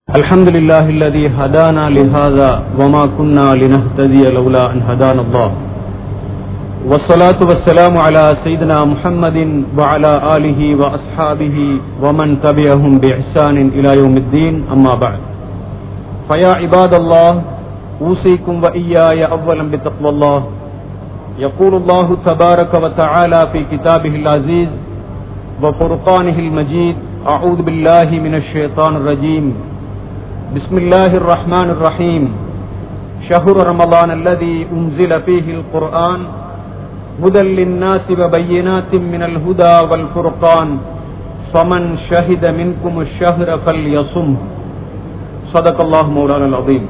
الحمد لله الذي هدانا لهذا وما كنا لنهتدي لولا أن هدانا الله والصلاة والسلام على سيدنا محمد وعلى آله وأصحابه ومن تبعهم بإحسان إلى يوم الدين أما بعد فيا عباد الله أوصيكم وإياي أولا بتقوى الله يقول الله تبارك وتعالى في كتابه العزيز وفرقانه المجيد أعوذ بالله من الشيطان الرجيم بسم الله الرحمن الرحيم شهر رمضان الذي أنزل فيه القرآن هدى للناس وبينات من الهدى والفرقان فمن شهد منكم الشهر فليصم صدق الله مولانا العظيم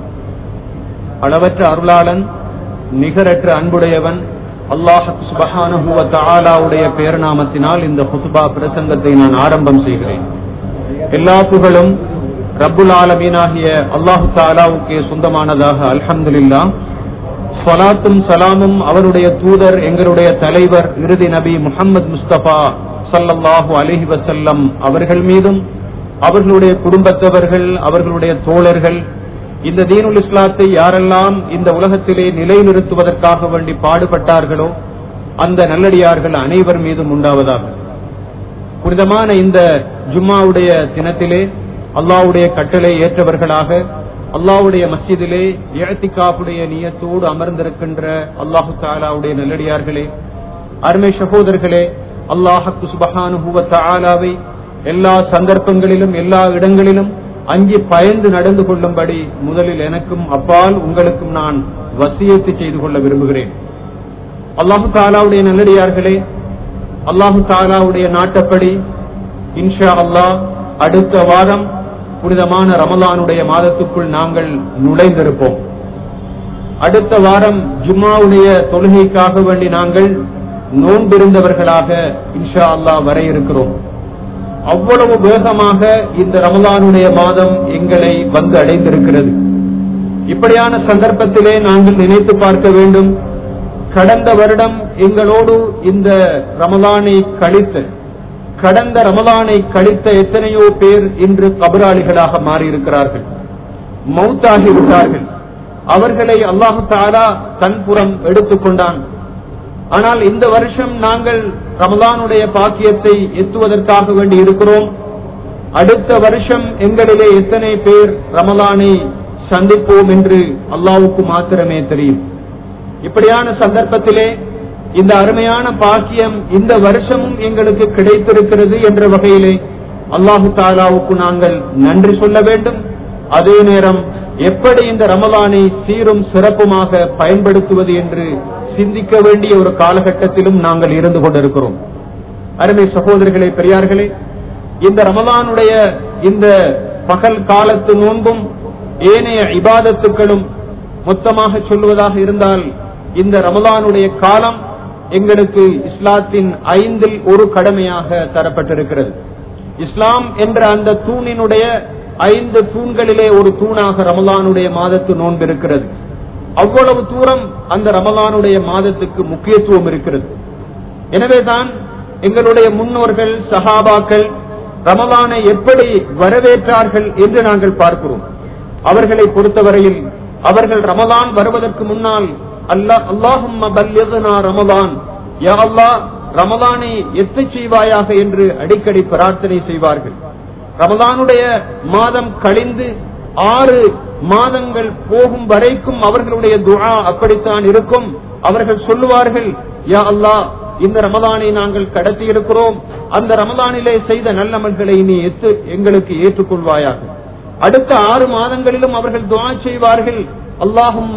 அளவற்ற அருளாளன் நிகரற்ற அன்புடையவன் அல்லாஹ் சுபஹானஹு வ தஆலாவுடைய பேர்நாமத்தினால் இந்த ஹுத்பா பிரசங்கத்தை நான் ஆரம்பம் செய்கிறேன் எல்லா புகழும் ரப்புல் ஆலமீனாகிய அல்லாஹு தாலாவுக்கே சொந்தமானதாக அல்ஹம்துலில்லா சலாத்தும் சலாமும் அவருடைய தூதர் எங்களுடைய தலைவர் இறுதி நபி முஹம்மது முஸ்தபா சல்லல்லாஹு அலிஹி வசல்லம் அவர்கள் மீதும் அவர்களுடைய குடும்பத்தவர்கள் அவர்களுடைய தோழர்கள் இந்த தீனுல் இஸ்லாத்தை யாரெல்லாம் இந்த உலகத்திலே நிலைநிறுத்துவதற்காக வேண்டி பாடுபட்டார்களோ அந்த நல்லடியார்கள் அனைவர் மீதும் உண்டாவதாக புனிதமான இந்த ஜும்மாவுடைய தினத்திலே அல்லாவுடைய கட்டளை ஏற்றவர்களாக அல்லாவுடைய மஸ்ஜிதிலே ஏத்திகாப்புடைய நியத்தோடு அமர்ந்திருக்கின்ற அல்லாஹு தாலாவுடைய நல்லடியார்களே அருமை சகோதரர்களே அல்லாஹு சுபஹானுவ தாலாவை எல்லா சந்தர்ப்பங்களிலும் எல்லா இடங்களிலும் அஞ்சி பயந்து நடந்து கொள்ளும்படி முதலில் எனக்கும் அப்பால் உங்களுக்கும் நான் வசியத்து செய்து கொள்ள விரும்புகிறேன் அல்லாஹு தாலாவுடைய நல்லடியார்களே அல்லாஹு தாலாவுடைய நாட்டப்படி இன்ஷா அல்லாஹ் அடுத்த வாரம் புனிதமான ரமலானுடைய மாதத்துக்குள் நாங்கள் நுழைந்திருப்போம் அடுத்த வாரம் ஜும்மாவுடைய தொழுகைக்காக வேண்டி நாங்கள் நோன்பிருந்தவர்களாக இன்ஷா அல்லா வர இருக்கிறோம் அவ்வளவு வேகமாக இந்த ரமலானுடைய மாதம் எங்களை வந்து அடைந்திருக்கிறது இப்படியான சந்தர்ப்பத்திலே நாங்கள் நினைத்து பார்க்க வேண்டும் கடந்த வருடம் எங்களோடு இந்த ரமலானை கழித்து கடந்த ரமலானை கழித்த எத்தனையோ பேர் இன்று கபராளிகளாக மாறியிருக்கிறார்கள் மவுத்தாகி விட்டார்கள் அவர்களை அல்லாஹு தாலா தன்புறம் எடுத்துக்கொண்டான் ஆனால் இந்த வருஷம் நாங்கள் ரமலானுடைய பாக்கியத்தை எத்துவதற்காக வேண்டி இருக்கிறோம் அடுத்த வருஷம் எங்களிலே எத்தனை பேர் ரமலானை சந்திப்போம் என்று அல்லாவுக்கு மாத்திரமே தெரியும் இப்படியான சந்தர்ப்பத்திலே இந்த அருமையான பாக்கியம் இந்த வருஷமும் எங்களுக்கு கிடைத்திருக்கிறது என்ற வகையிலே அல்லாஹு தாலாவுக்கு நாங்கள் நன்றி சொல்ல வேண்டும் அதே நேரம் எப்படி இந்த ரமலானை சீரும் சிறப்புமாக பயன்படுத்துவது என்று சிந்திக்க வேண்டிய ஒரு காலகட்டத்திலும் நாங்கள் இருந்து கொண்டிருக்கிறோம் அருமை சகோதரர்களே பெரியார்களே இந்த ரமலானுடைய இந்த பகல் காலத்து நோன்பும் ஏனைய இபாதத்துக்களும் மொத்தமாக சொல்வதாக இருந்தால் இந்த ரமலானுடைய காலம் எங்களுக்கு இஸ்லாத்தின் ஐந்தில் ஒரு கடமையாக தரப்பட்டிருக்கிறது இஸ்லாம் என்ற அந்த தூணினுடைய ஐந்து தூண்களிலே ஒரு தூணாக ரமலானுடைய மாதத்து நோன்பு இருக்கிறது அவ்வளவு தூரம் அந்த ரமலானுடைய மாதத்துக்கு முக்கியத்துவம் இருக்கிறது எனவேதான் எங்களுடைய முன்னோர்கள் சஹாபாக்கள் ரமலானை எப்படி வரவேற்றார்கள் என்று நாங்கள் பார்க்கிறோம் அவர்களை பொறுத்தவரையில் அவர்கள் ரமலான் வருவதற்கு முன்னால் அல்லாஹும் ரமலான் யா அல்லா ரமலானை எத்து செய்வாயாக என்று அடிக்கடி பிரார்த்தனை செய்வார்கள் ரமலானுடைய மாதம் கழிந்து ஆறு மாதங்கள் போகும் வரைக்கும் அவர்களுடைய துஆ அப்படித்தான் இருக்கும் அவர்கள் சொல்லுவார்கள் யா அல்லா இந்த ரமலானை நாங்கள் கடத்தி இருக்கிறோம் அந்த ரமலானிலே செய்த நல்லமல்களை நீ எத்து எங்களுக்கு ஏற்றுக்கொள்வாயாக அடுத்த ஆறு மாதங்களிலும் அவர்கள் துவா செய்வார்கள் அல்லாஹும்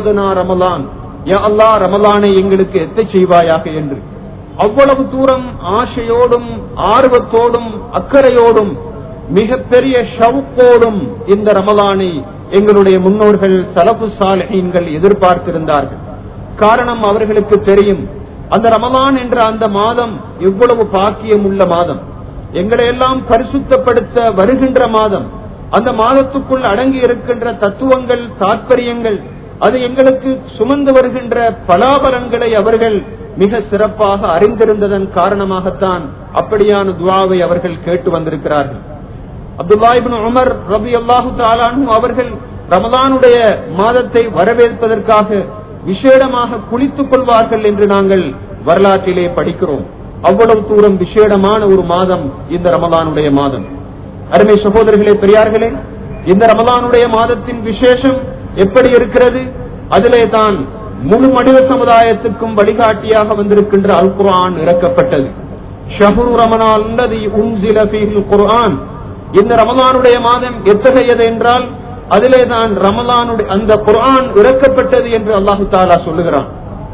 ரமலான் யா அல்லா ரமலானை எங்களுக்கு எத்த செய்வாயாக என்று அவ்வளவு தூரம் ஆசையோடும் ஆர்வத்தோடும் அக்கறையோடும் மிகப்பெரிய ஷவுக்கோடும் இந்த ரமலானை எங்களுடைய முன்னோர்கள் சலபு சாலைகள் எதிர்பார்த்திருந்தார்கள் காரணம் அவர்களுக்கு தெரியும் அந்த ரமலான் என்ற அந்த மாதம் எவ்வளவு பாக்கியம் உள்ள மாதம் எங்களை எல்லாம் பரிசுத்தப்படுத்த வருகின்ற மாதம் அந்த மாதத்துக்குள் அடங்கி இருக்கின்ற தத்துவங்கள் தாற்பயங்கள் அது எங்களுக்கு சுமந்து வருகின்ற பலாபலன்களை அவர்கள் மிக சிறப்பாக அறிந்திருந்ததன் காரணமாகத்தான் அப்படியான துவாவை அவர்கள் கேட்டு வந்திருக்கிறார்கள் அப்துல்லா இப்னு உமர் ரபி அல்லாஹு தாலானு அவர்கள் ரமலானுடைய மாதத்தை வரவேற்பதற்காக விசேடமாக குளித்துக் கொள்வார்கள் என்று நாங்கள் வரலாற்றிலே படிக்கிறோம் அவ்வளவு தூரம் விசேடமான ஒரு மாதம் இந்த ரமலானுடைய மாதம் அருமை சகோதரர்களே பெரியார்களே இந்த ரமலானுடைய மாதத்தின் விசேஷம் எப்படி இருக்கிறது அதிலே தான் முழு மனித சமுதாயத்துக்கும் வழிகாட்டியாக வந்திருக்கின்ற அல் குர்ஆன் இறக்கப்பட்டது ஷஹ்ரு ரமணான் உன்சில ஃபீஹில் குர்ஆன் இந்த ரமலானுடைய மாதம் எத்தகையது என்றால் அதிலே தான் ரமலானுடைய அந்த குர்ஆன் இறக்கப்பட்டது என்று அல்லாஹு தாலா சொல்லுகிறான்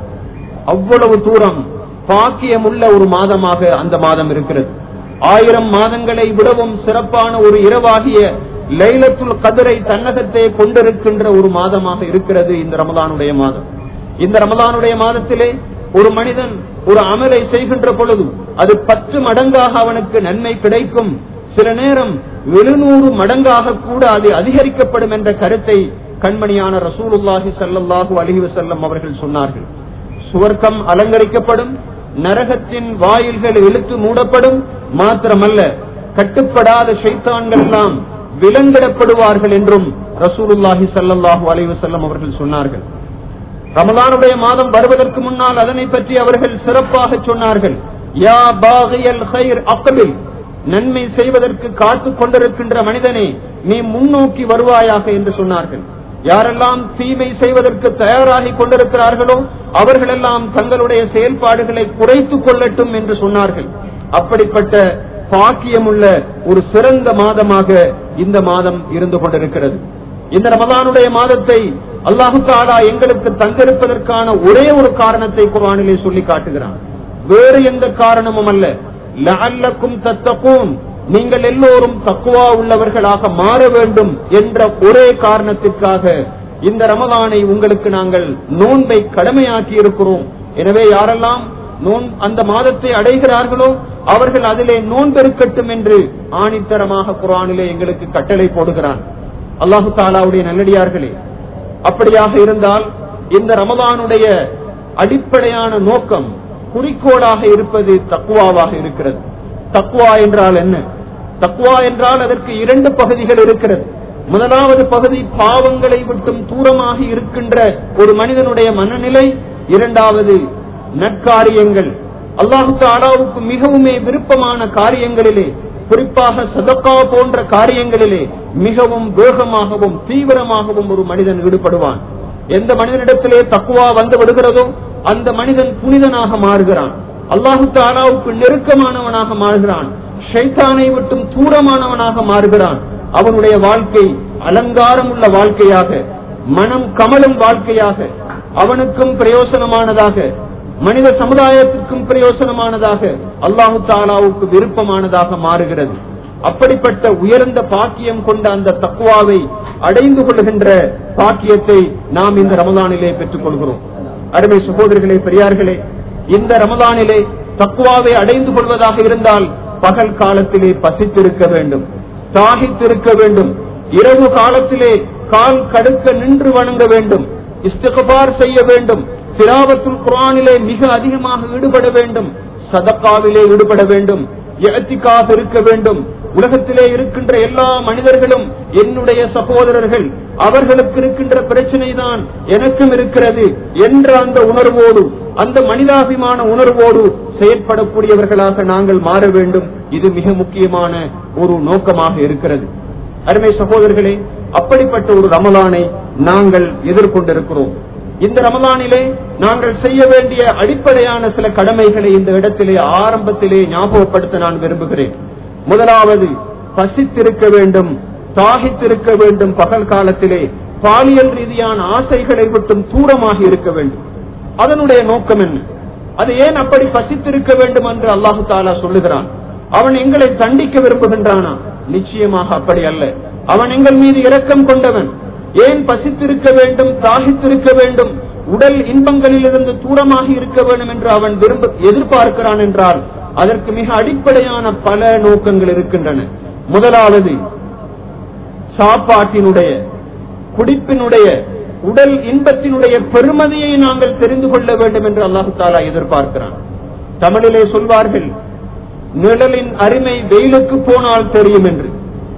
அவ்வளவு தூரம் பாக்கியமுள்ள ஒரு மாதமாக அந்த மாதம் இருக்கிறது ஆயிரம் மாதங்களை விடவும் சிறப்பான ஒரு இரவாகிய லைலத்துல் கதிரை தன்னகத்தை கொண்டிருக்கின்ற ஒரு மாதமாக இருக்கிறது இந்த ரமலானுடைய மாதம் இந்த ரமலானுடைய மாதத்திலே ஒரு மனிதன் ஒரு அமலை செய்கின்ற பொழுது அது பத்து மடங்காக அவனுக்கு நன்மை கிடைக்கும் சில நேரம் எழுநூறு மடங்காக கூட அது அதிகரிக்கப்படும் என்ற கருத்தை கண்மணியான ரசூலுல்லாஹி ஸல்லல்லாஹு அலைஹி வஸல்லம் அவர்கள் சொன்னார்கள் சுவர்க்கம் அலங்கரிக்கப்படும் நரகத்தின் வாயில்கள் இழுத்து மூடப்படும் மாத்திரமல்ல கட்டுப்படாத ஷைத்தான்கள் எல்லாம் விலங்கிடப்படுவார்கள் என்றும் ரசூலுல்லாஹி ஸல்லல்லாஹு அலைஹி வஸல்லம் அவர்கள் சொன்னார்கள் ரமலானுடைய மாதம் வருவதற்கு முன்னால் அதனை பற்றி அவர்கள் சிறப்பாக சொன்னார்கள் யா பாகியல் ஹைர் அக்பில் நன்மை செய்வதற்கு காத்துக் கொண்டிருக்கின்ற மனிதனே நீ முன்னோக்கி வருவாயாக என்று சொன்னார்கள் யாரெல்லாம் தீமை செய்வதற்கு தயாராகி கொண்டிருக்கிறார்களோ அவர்களெல்லாம் தங்களுடைய செயல்பாடுகளை குறைத்துக் கொள்ளட்டும் என்று சொன்னார்கள் அப்படிப்பட்ட பாக்கியமுள்ள ஒரு சிறந்த மாதமாக இந்த மாதம் இருந்து கொண்டிருக்கிறது இந்த ரமதானுடைய மாதத்தை அல்லாஹு தாலா எங்களுக்கு தந்திருப்பதற்கான ஒரே ஒரு காரணத்தை குர்ஆனிலே சொல்லி காட்டுகிறான் வேறு எந்த காரணமும் அல்ல லஅல்லக்கும் தத்தகூன் நீங்கள் எல்லோரும் தக்குவா உள்ளவர்களாக மாற வேண்டும் என்ற ஒரே காரணத்திற்காக இந்த ரமலானை உங்களுக்கு நாங்கள் நோன்பை கடமையாக்கி இருக்கிறோம் எனவே யாரெல்லாம் நோன் அந்த மாதத்தை அடைகிறார்களோ அவர்கள் அதிலே நோன்பெருக்கட்டும் என்று ஆணித்தரமாக குரானிலே எங்களுக்கு கட்டளை போடுகிறான் அல்லாஹு தாலாவுடைய நல்லடியார்களே அப்படியாக இருந்தால் இந்த ரமலானுடைய அடிப்படையான நோக்கம் குறிக்கோளாக இருப்பது தக்குவாவாக இருக்கிறது தக்குவா என்றால் என்ன தக்குவா என்றால் அதற்கு இரண்டு பகுதிகள் இருக்கிறது முதலாவது பகுதி பாவங்களை விட்டும் தூரமாக இருக்கின்ற ஒரு மனிதனுடைய மனநிலை இரண்டாவது நற்காரியங்கள் அல்லாஹு தாலாவுக்கு மிகவுமே விருப்பமான காரியங்களிலே குறிப்பாக சதக்கா போன்ற காரியங்களிலே மிகவும் வேகமாகவும் தீவிரமாகவும் ஒரு மனிதன் ஈடுபடுவான் எந்த மனிதனிடத்திலே தக்குவா வந்து விடுகிறதோ அந்த மனிதன் புனிதனாக மாறுகிறான் அல்லாஹு தாலாவுக்கு நெருக்கமானவனாக மாறுகிறான் ஷைத்தானை விட்டும் தூரமானவனாக மாறுகிறான் அவனுடைய வாழ்க்கை அலங்காரம் உள்ள வாழ்க்கையாக மனம் கமலும் வாழ்க்கையாக அவனுக்கும் பிரயோசனமானதாக மனித சமுதாயத்திற்கும் பிரயோசனமானதாக அல்லாஹு தாலாவுக்கு விருப்பமானதாக மாறுகிறது அப்படிப்பட்ட உயர்ந்த பாக்கியம் கொண்ட அந்த தக்குவாவை அடைந்து கொள்கின்ற பாக்கியத்தை நாம் இந்த ரமதானிலே பெற்றுக் கொள்கிறோம் அருமை சகோதரிகளே பெரியார்களே இந்த ரமதானிலே தக்குவாவை அடைந்து கொள்வதாக இருந்தால் பகல் காலத்திலே பசித்திருக்க வேண்டும் தாகித்திருக்க வேண்டும் இரவு காலத்திலே கால் கடுக்க நின்று வணங்க வேண்டும் இஸ்திகபார் செய்ய வேண்டும் திலாவத்துல் குரானிலே மிக அதிகமாக ஈடுபட வேண்டும் சதக்காவிலே ஈடுபட வேண்டும் எத்திக்காக இருக்க வேண்டும் உலகத்திலே இருக்கின்ற எல்லா மனிதர்களும் என்னுடைய சகோதரர்கள் அவர்களுக்கு இருக்கின்ற பிரச்சனை தான் எனக்கும் இருக்கிறது என்ற அந்த உணர்வோடு அந்த மனிதாபிமான உணர்வோடு செயற்படக்கூடியவர்களாக நாங்கள் மாற வேண்டும் இது மிக முக்கியமான ஒரு நோக்கமாக இருக்கிறது அருமை சகோதரர்களே அப்படிப்பட்ட ஒரு ரமலானை நாங்கள் எதிர்கொண்டிருக்கிறோம் இந்த ரமலானிலே நாங்கள் செய்ய வேண்டிய அடிப்படையான சில கடமைகளை இந்த இடத்திலே ஆரம்பத்திலே ஞாபகப்படுத்த நான் விரும்புகிறேன் முதலாவது பசித்திருக்க வேண்டும் தாகித்திருக்க வேண்டும் பகல் காலத்திலே பாலியல் ரீதியான ஆசைகளை விட்டும் தூரமாக இருக்க வேண்டும் அதனுடைய நோக்கம் என்ன அது ஏன் அப்படி பசித்திருக்க வேண்டும் என்று அல்லாஹு தாலா சொல்லுகிறான் அவன் எங்களை தண்டிக்க விரும்புகின்றானா நிச்சயமாக அப்படி அல்ல அவன் எங்கள் மீது இரக்கம் கொண்டவன் ஏன் பசித்திருக்க வேண்டும் தாகித்திருக்க வேண்டும் உடல் இன்பங்களில் இருந்து தூரமாக இருக்க வேண்டும் என்று அவன் விரும்ப எதிர்பார்க்கிறான் என்றால் அதற்கு மிக அடிப்படையான பல நோக்கங்கள் இருக்கின்றன முதலாவது சாப்பாட்டினுடைய குடிப்பினுடைய உடல் இன்பத்தினுடைய பெருமதியை நாங்கள் தெரிந்து கொள்ள வேண்டும் என்று அல்லாஹு தாலா எதிர்பார்க்கிறான் தமிழிலே சொல்வார்கள் நிழலின் அருமை வெயிலுக்கு போனால் தெரியும் என்று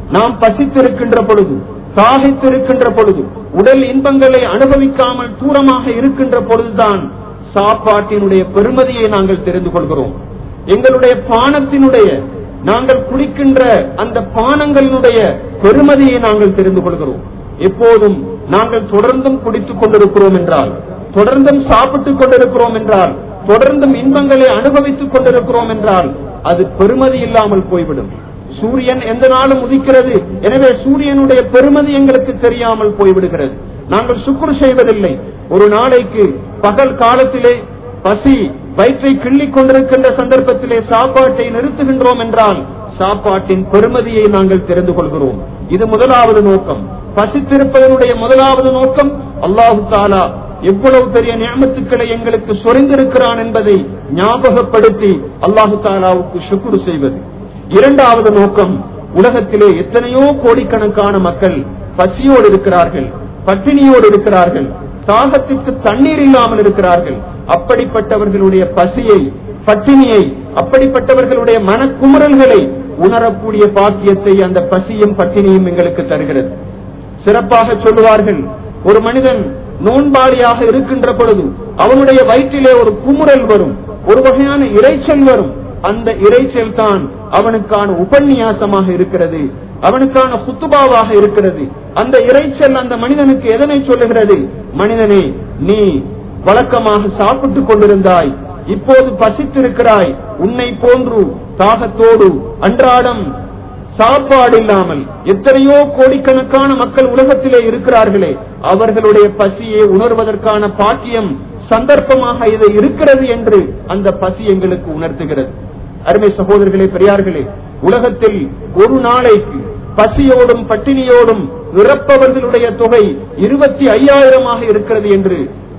நாம் பசித்திருக்கின்ற பொழுது தாகித்திருக்கின்ற பொழுது உடல் இன்பங்களை அனுபவிக்காமல் தூரமாக இருக்கின்ற பொழுதுதான் சாப்பாட்டினுடைய பெருமதியை நாங்கள் தெரிந்து கொள்கிறோம் எங்களுடைய பானத்தினுடைய நாங்கள் குடிக்கின்ற அந்த பானங்களினுடைய பெருமதியை நாங்கள் தெரிந்து கொள்கிறோம் எப்போதும் நாங்கள் தொடர்ந்தும் குடித்துக் கொண்டிருக்கிறோம் என்றால் தொடர்ந்தும் சாப்பிட்டுக் கொண்டிருக்கிறோம் என்றால் தொடர்ந்தும் இன்பங்களை அனுபவித்துக் கொண்டிருக்கிறோம் என்றால் அது பெருமதி இல்லாமல் போய்விடும் சூரியன் எந்த நாளும் உதிக்கிறது எனவே சூரியனுடைய பெருமதி எங்களுக்கு தெரியாமல் போய்விடுகிறது நாங்கள் சுக்குரு செய்வதில்லை ஒரு நாளைக்கு பகல் காலத்திலே பசி வயிற்றை கிள்ளிக் கொண்டிருக்கின்ற சந்தர்ப்பத்திலே சாப்பாட்டை நிறுத்துகின்றோம் என்றால் சாப்பாட்டின் பெருமதியை நாங்கள் தெரிந்து கொள்கிறோம் இது முதலாவது நோக்கம் பசித்திருப்பதனுடைய முதலாவது நோக்கம் அல்லாஹு தாலா எவ்வளவு பெரிய நியமத்துக்களை எங்களுக்கு சொரிந்திருக்கிறான் என்பதை ஞாபகப்படுத்தி அல்லாஹு தாலாவுக்கு சுக்குரு செய்வது இரண்டாவது நோக்கம் உலகத்திலே எத்தனையோ கோடிக்கணக்கான மக்கள் பசியோடு இருக்கிறார்கள் பட்டினியோடு இருக்கிறார்கள் தாகத்திற்கு தண்ணீர் இல்லாமல் இருக்கிறார்கள் அப்படிப்பட்டவர்களுடைய பசியை பட்டினியை அப்படிப்பட்டவர்களுடைய மனக்குமுறல்களை உணரக்கூடிய பாக்கியத்தை அந்த பசியும் பட்டினியும் எங்களுக்கு தருகிறது சிறப்பாக சொல்லுவார்கள் ஒரு மனிதன் நோன்பாளியாக இருக்கின்ற பொழுது அவனுடைய வயிற்றிலே ஒரு குமுறல் வரும் ஒரு வகையான இறைச்சல் வரும் அந்த இறைச்சல் தான் அவனுக்கான உபன்யாசமாக இருக்கிறது அவனுக்கான குத்துபாவாக இருக்கிறது அந்த இறைச்சல் அந்த மனிதனுக்கு எதனை சொல்லுகிறது மனிதனே நீ வழக்கமாக சாப்பிட்டுக் கொண்டிருந்தாய் இப்போது பசித்திருக்கிறாய் உன்னை போன்று தாகத்தோடு அன்றாடம் சாப்பாடு இல்லாமல் எத்தனையோ கோடிக்கணக்கான மக்கள் உலகத்திலே இருக்கிறார்களே அவர்களுடைய பசியை உணர்வதற்கான பாக்கியம் சந்தர்ப்பமாக இது இருக்கிறது என்று அந்த பசி எங்களுக்கு உணர்த்துகிறது அருமை சகோதரர்களே பெரியார்களே உலகத்தில் ஒரு நாளைக்கு பசியோடும் பட்டினியோடும் இறப்பவர்களுடைய தொகை இருபத்தி ஐயாயிரமாக இருக்கிறது என்று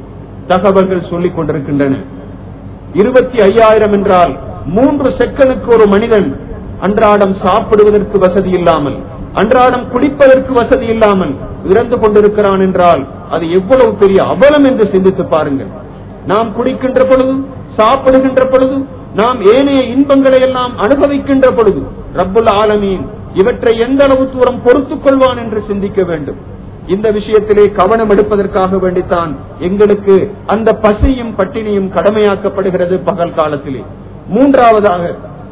தகவல்கள் சொல்லிக் கொண்டிருக்கின்றன இருபத்தி ஐயாயிரம் என்றால் மூன்று செக்கனுக்கு ஒரு மனிதன் அன்றாடம் சாப்பிடுவதற்கு வசதி இல்லாமல் அன்றாடம் குடிப்பதற்கு வசதி இல்லாமல் இறந்து கொண்டிருக்கிறான் என்றால் அது எவ்வளவு பெரிய அவலம் என்று சிந்தித்து பாருங்கள் நாம் குடிக்கின்ற பொழுது சாப்பிடுகின்ற பொழுது நாம் ஏனைய இன்பங்களை எல்லாம் அனுபவிக்கின்ற பொழுது ரப்புல் ஆலமீன் இவற்றை எந்த அளவு தூரம் பொறுத்துக் கொள்வான் என்று சிந்திக்க வேண்டும் இந்த விஷயத்திலே கவனம் எடுப்பதற்காக வேண்டித்தான் எங்களுக்கு அந்த பசியும் பட்டினியும் கடமையாக்கப்படுகிறது பகல் காலத்திலே மூன்றாவதாக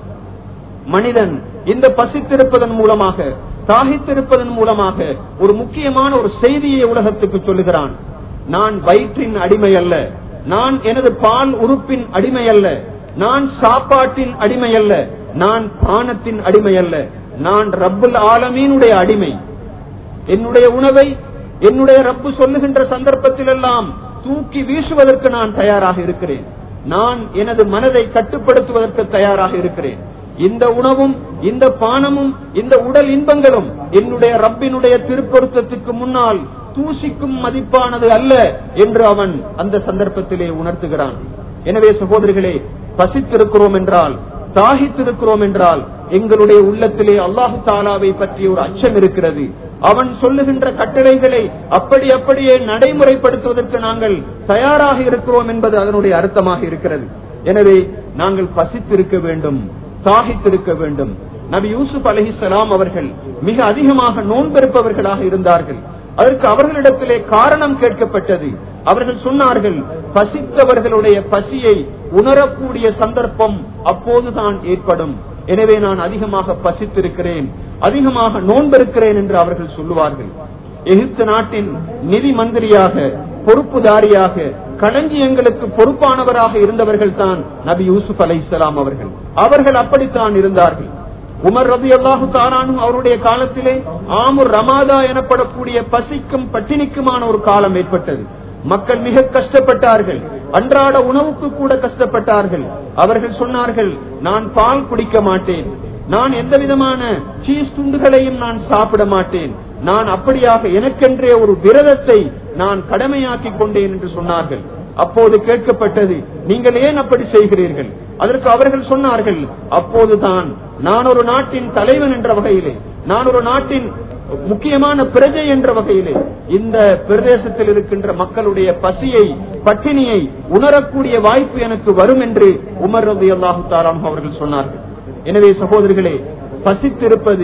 மனிதன் இந்த பசித்திருப்பதன் மூலமாக தாகித்திருப்பதன் மூலமாக ஒரு முக்கியமான ஒரு செய்தியை உலகத்துக்கு சொல்லுகிறான் நான் வயிற்றின் அடிமை அல்ல நான் எனது பால் உறுப்பின் அடிமை அல்ல நான் சாப்பாட்டின் அடிமை அல்ல நான் பானத்தின் அடிமை அல்ல நான் ரப்புல் ஆலமீனுடைய அடிமை என்னுடைய உணவை என்னுடைய ரப்பு சொல்லுகின்ற சந்தர்ப்பத்தில் எல்லாம் தூக்கி வீசுவதற்கு நான் தயாராக இருக்கிறேன் நான் எனது மனதை கட்டுப்படுத்துவதற்கு தயாராக இருக்கிறேன் இந்த உணவும் இந்த பானமும் இந்த உடல் இன்பங்களும் என்னுடைய ரப்பினுடைய திருப்பொருத்தத்துக்கு முன்னால் தூசிக்கும் மதிப்பானது அல்ல என்று அவன் அந்த சந்தர்ப்பத்திலே உணர்த்துகிறான் எனவே சகோதரிகளே பசித்திருக்கிறோம் என்றால் தாகித்திருக்கிறோம் என்றால் எங்களுடைய உள்ளத்திலே அல்லாஹு தாலாவை பற்றி ஒரு அச்சம் இருக்கிறது அவன் சொல்லுகின்ற கட்டளைகளை அப்படி அப்படியே நடைமுறைப்படுத்துவதற்கு நாங்கள் தயாராக இருக்கிறோம் என்பது அதனுடைய அர்த்தமாக இருக்கிறது எனவே நாங்கள் பசித்திருக்க வேண்டும் தாகித்திருக்க வேண்டும் நபி யூசுப் அலஹிசலாம் அவர்கள் மிக அதிகமாக நோன்பெருப்பவர்களாக இருந்தார்கள் அதற்கு அவர்களிடத்திலே காரணம் கேட்கப்பட்டது அவர்கள் சொன்னார்கள் பசித்தவர்களுடைய பசியை உணரக்கூடிய சந்தர்ப்பம் அப்போதுதான் ஏற்படும் எனவே நான் அதிகமாக பசித்திருக்கிறேன் அதிகமாக நோன்பிருக்கிறேன் என்று அவர்கள் சொல்லுவார்கள் எகிப்து நாட்டின் நிதி மந்திரியாக பொறுப்புதாரியாக களஞ்சியங்களுக்கு பொறுப்பானவராக இருந்தவர்கள் தான் நபி யூசுப் அலை அவர்கள் அவர்கள் அப்படித்தான் இருந்தார்கள் உமர் ரபி அல்லாஹு தாரானும் அவருடைய காலத்திலே ஆமுர் ரமாதா எனப்படக்கூடிய பசிக்கும் பட்டினிக்குமான ஒரு காலம் ஏற்பட்டது மக்கள் மிக கஷ்டப்பட்டார்கள் அன்றாட உணவுக்கு கூட கஷ்டப்பட்டார்கள் அவர்கள் சொன்னார்கள் நான் பால் குடிக்க மாட்டேன் நான் எந்த விதமான சீஸ் துண்டுகளையும் நான் சாப்பிட மாட்டேன் நான் அப்படியாக எனக்கென்றே ஒரு விரதத்தை நான் கடமையாக்கி கொண்டேன் என்று சொன்னார்கள் அப்போது கேட்கப்பட்டது நீங்கள் ஏன் அப்படி செய்கிறீர்கள் அதற்கு அவர்கள் சொன்னார்கள் அப்போதுதான் நான் ஒரு நாட்டின் தலைவன் என்ற வகையிலே நான் ஒரு நாட்டின் முக்கியமான பிரஜை என்ற வகையிலே இந்த பிரதேசத்தில் இருக்கின்ற மக்களுடைய பசியை பட்டினியை உணரக்கூடிய வாய்ப்பு எனக்கு வரும் என்று உமர் ரபி அல்லாஹு தாராம் அவர்கள் சொன்னார்கள் எனவே சகோதரிகளே பசித்திருப்பது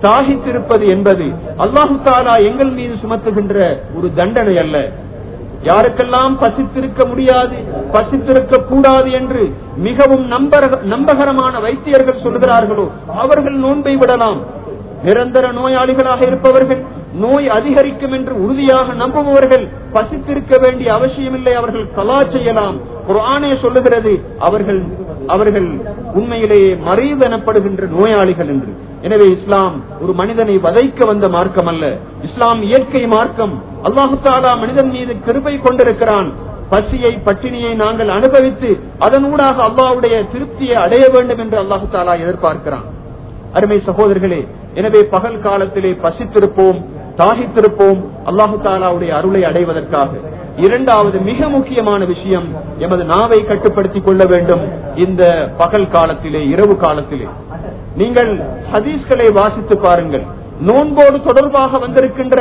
தாகித்திருப்பது என்பது அல்லாஹு தாலா எங்கள் மீது சுமத்துகின்ற ஒரு தண்டனை அல்ல யாருக்கெல்லாம் பசித்திருக்க முடியாது பசித்திருக்க கூடாது என்று மிகவும் நம்பர- நம்பகரமான வைத்தியர்கள் சொல்கிறார்களோ அவர்கள் நோன்பை விடலாம் நிரந்தர நோயாளிகளாக இருப்பவர்கள் நோய் அதிகரிக்கும் என்று உறுதியாக நம்புபவர்கள் பசித்திருக்க வேண்டிய அவசியமில்லை அவர்கள் கலா செய்யலாம் குர்ஆனே சொல்லுகிறது அவர்கள் அவர்கள் உண்மையிலேயே மறைவு எனப்படுகின்ற நோயாளிகள் என்று எனவே இஸ்லாம் ஒரு மனிதனை வதைக்க வந்த மார்க்கம் அல்ல இஸ்லாம் இயற்கை மார்க்கம் அல்லாஹு தாலா மனிதன் மீது கிருபை கொண்டிருக்கிறான் பசியை பட்டினியை நாங்கள் அனுபவித்து அதனூடாக அல்லாஹ்வுடைய திருப்தியை அடைய வேண்டும் என்று அல்லாஹு தாலா எதிர்பார்க்கிறான் அருமை சகோதரர்களே எனவே பகல் காலத்திலே பசித்திருப்போம் தாகித்திருப்போம் அல்லாஹு தாலாவுடைய அருளை அடைவதற்காக இரண்டாவது மிக முக்கியமான விஷயம் எமது நாவை கட்டுப்படுத்திக் கொள்ள வேண்டும் இந்த பகல் காலத்திலே இரவு காலத்திலே நீங்கள் ஹதீஸ்களை வாசித்து பாருங்கள் நோன்போடு தொடர்பாக வந்திருக்கின்ற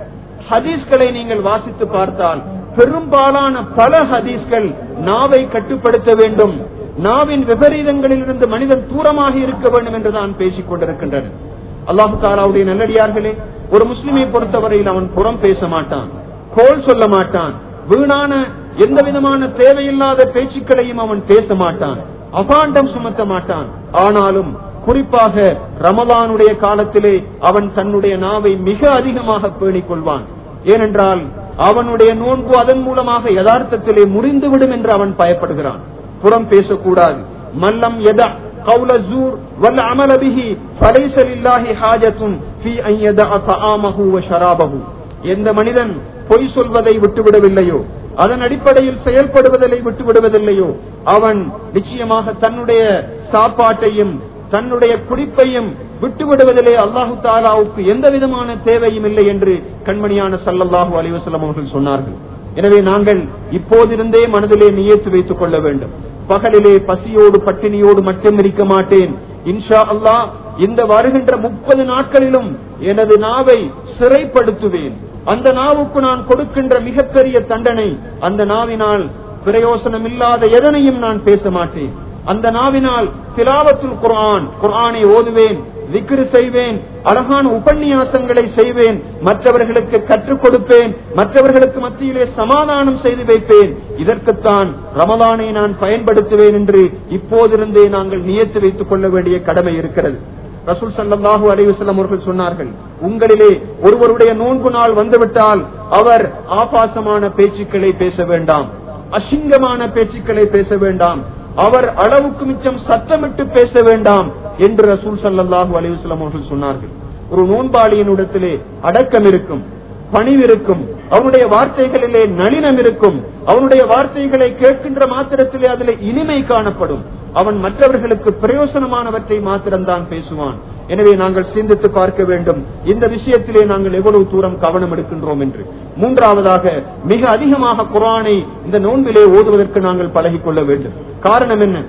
ஹதீஸ்களை நீங்கள் வாசித்து பார்த்தால் பெரும்பாலான பல ஹதீஸ்கள் நாவை கட்டுப்படுத்த வேண்டும் நாவின் விபரீதங்களில் இருந்து மனிதன் தூரமாக இருக்க வேண்டும் என்றுதான் பேசிக் கொண்டிருக்கின்றனர் அல்லாஹு தாலாவுடைய நல்லடியார்களே ஒரு முஸ்லிமை பொறுத்தவரையில் அவன் புறம் பேச மாட்டான் கோல் சொல்ல மாட்டான் வீணான எந்த விதமான தேவையில்லாத பேச்சுக்களையும் அவன் பேச மாட்டான் அபாண்டம் சுமத்த மாட்டான் ஆனாலும் குறிப்பாக ரமலானுடைய காலத்திலே அவன் தன்னுடைய நாவை மிக அதிகமாக பேணிக் கொள்வான் ஏனென்றால் அவனுடைய நோன்பு அதன் மூலமாக யதார்த்தத்திலே முறிந்துவிடும் என்று அவன் பயப்படுகிறான் புறம் பேசக்கூடாது மல்லம் எதா قول الزور والعمل به فليس لله حاجة في أن يدع طعامه وشرابه எந்த மனிதன் பொய் சொல்வதை விட்டுவிடவில்லையோ அதன் அடிப்படையில் செயல்படுவதை விட்டுவிடுவதில்லையோ அவன் நிச்சயமாக தன்னுடைய சாப்பாட்டையும் தன்னுடைய குடிப்பையும் விட்டுவிடுவதிலே அல்லாஹு தாலாவுக்கு எந்த விதமான தேவையும் இல்லை என்று கண்மணியான சல்லல்லாஹு அலிவசலம் அவர்கள் சொன்னார்கள் எனவே நாங்கள் இப்போதிருந்தே மனதிலே நியத்து வைத்துக் கொள்ள வேண்டும் பகலிலே பசியோடு பட்டினியோடு மட்டும் இருக்க மாட்டேன் இன்ஷா அல்லாஹ் இந்த வருகின்ற முப்பது நாட்களிலும் எனது நாவை சிறைப்படுத்துவேன் அந்த நாவுக்கு நான் கொடுக்கின்ற மிகப்பெரிய தண்டனை அந்த நாவினால் பிரயோசனம் இல்லாத எதனையும் நான் பேச மாட்டேன் அந்த நாவினால் திலாவத்துல் குர்ஆன் குர்ஆனை ஓதுவேன் விக்ரு செய்வேன் அழகான உபன்யாசங்களை செய்வேன் மற்றவர்களுக்கு கற்றுக் கொடுப்பேன் மற்றவர்களுக்கு மத்தியிலே சமாதானம் செய்து வைப்பேன் இதற்குத்தான் ரமலானை நான் பயன்படுத்துவேன் என்று இப்போதிருந்தே நாங்கள் நியத்து வைத்துக் கொள்ள வேண்டிய கடமை இருக்கிறது ரசூல் சல்லாஹூ அலைவசல்லம் அவர்கள் சொன்னார்கள் உங்களிலே ஒருவருடைய நோன்பு நாள் வந்துவிட்டால் அவர் ஆபாசமான பேச்சுக்களை பேச வேண்டாம் அசிங்கமான பேச்சுக்களை பேச வேண்டாம் அவர் அளவுக்கு மிச்சம் சத்தமிட்டு பேச வேண்டாம் என்று ரசூல் சல்லாஹூ அலிவஸ்லாம் அவர்கள் சொன்னார்கள் ஒரு நோன்பாளியினிடத்திலே அடக்கம் இருக்கும் பணிவு இருக்கும் அவனுடைய வார்த்தைகளிலே நளினம் இருக்கும் அவனுடைய வார்த்தைகளை கேட்கின்ற மாத்திரத்திலே அதிலே இனிமை காணப்படும் அவன் மற்றவர்களுக்கு பிரயோசனமானவற்றை மாத்திரம்தான் பேசுவான் எனவே நாங்கள் சிந்தித்து பார்க்க வேண்டும் இந்த விஷயத்திலே நாங்கள் எவ்வளவு தூரம் கவனம் எடுக்கின்றோம் என்று மூன்றாவதாக மிக அதிகமாக குரானை இந்த நோன்பிலே ஓதுவதற்கு நாங்கள் பழகிக் கொள்ள வேண்டும் காரணம் என்ன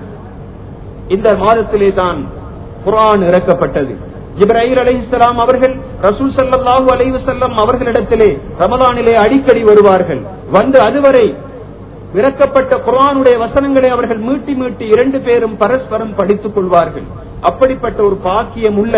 இந்த மாதத்திலே தான் குரான் இறக்கப்பட்டது இப்ராஹிம் அலைஹிஸ்ஸலாம் அவர்கள் ரசூல் ஸல்லல்லாஹு அலைஹி வஸல்லம் அவர்களிடத்திலே ரமலானிலே அடிக்கடி வருவார்கள் வந்து அதுவரை இறக்கப்பட்ட குர்ஆனுடைய வசனங்களை அவர்கள் மீட்டி மீட்டி இரண்டு பேரும் பரஸ்பரம் படித்துக் கொள்வார்கள் அப்படிப்பட்ட ஒரு பாக்கியம் உள்ள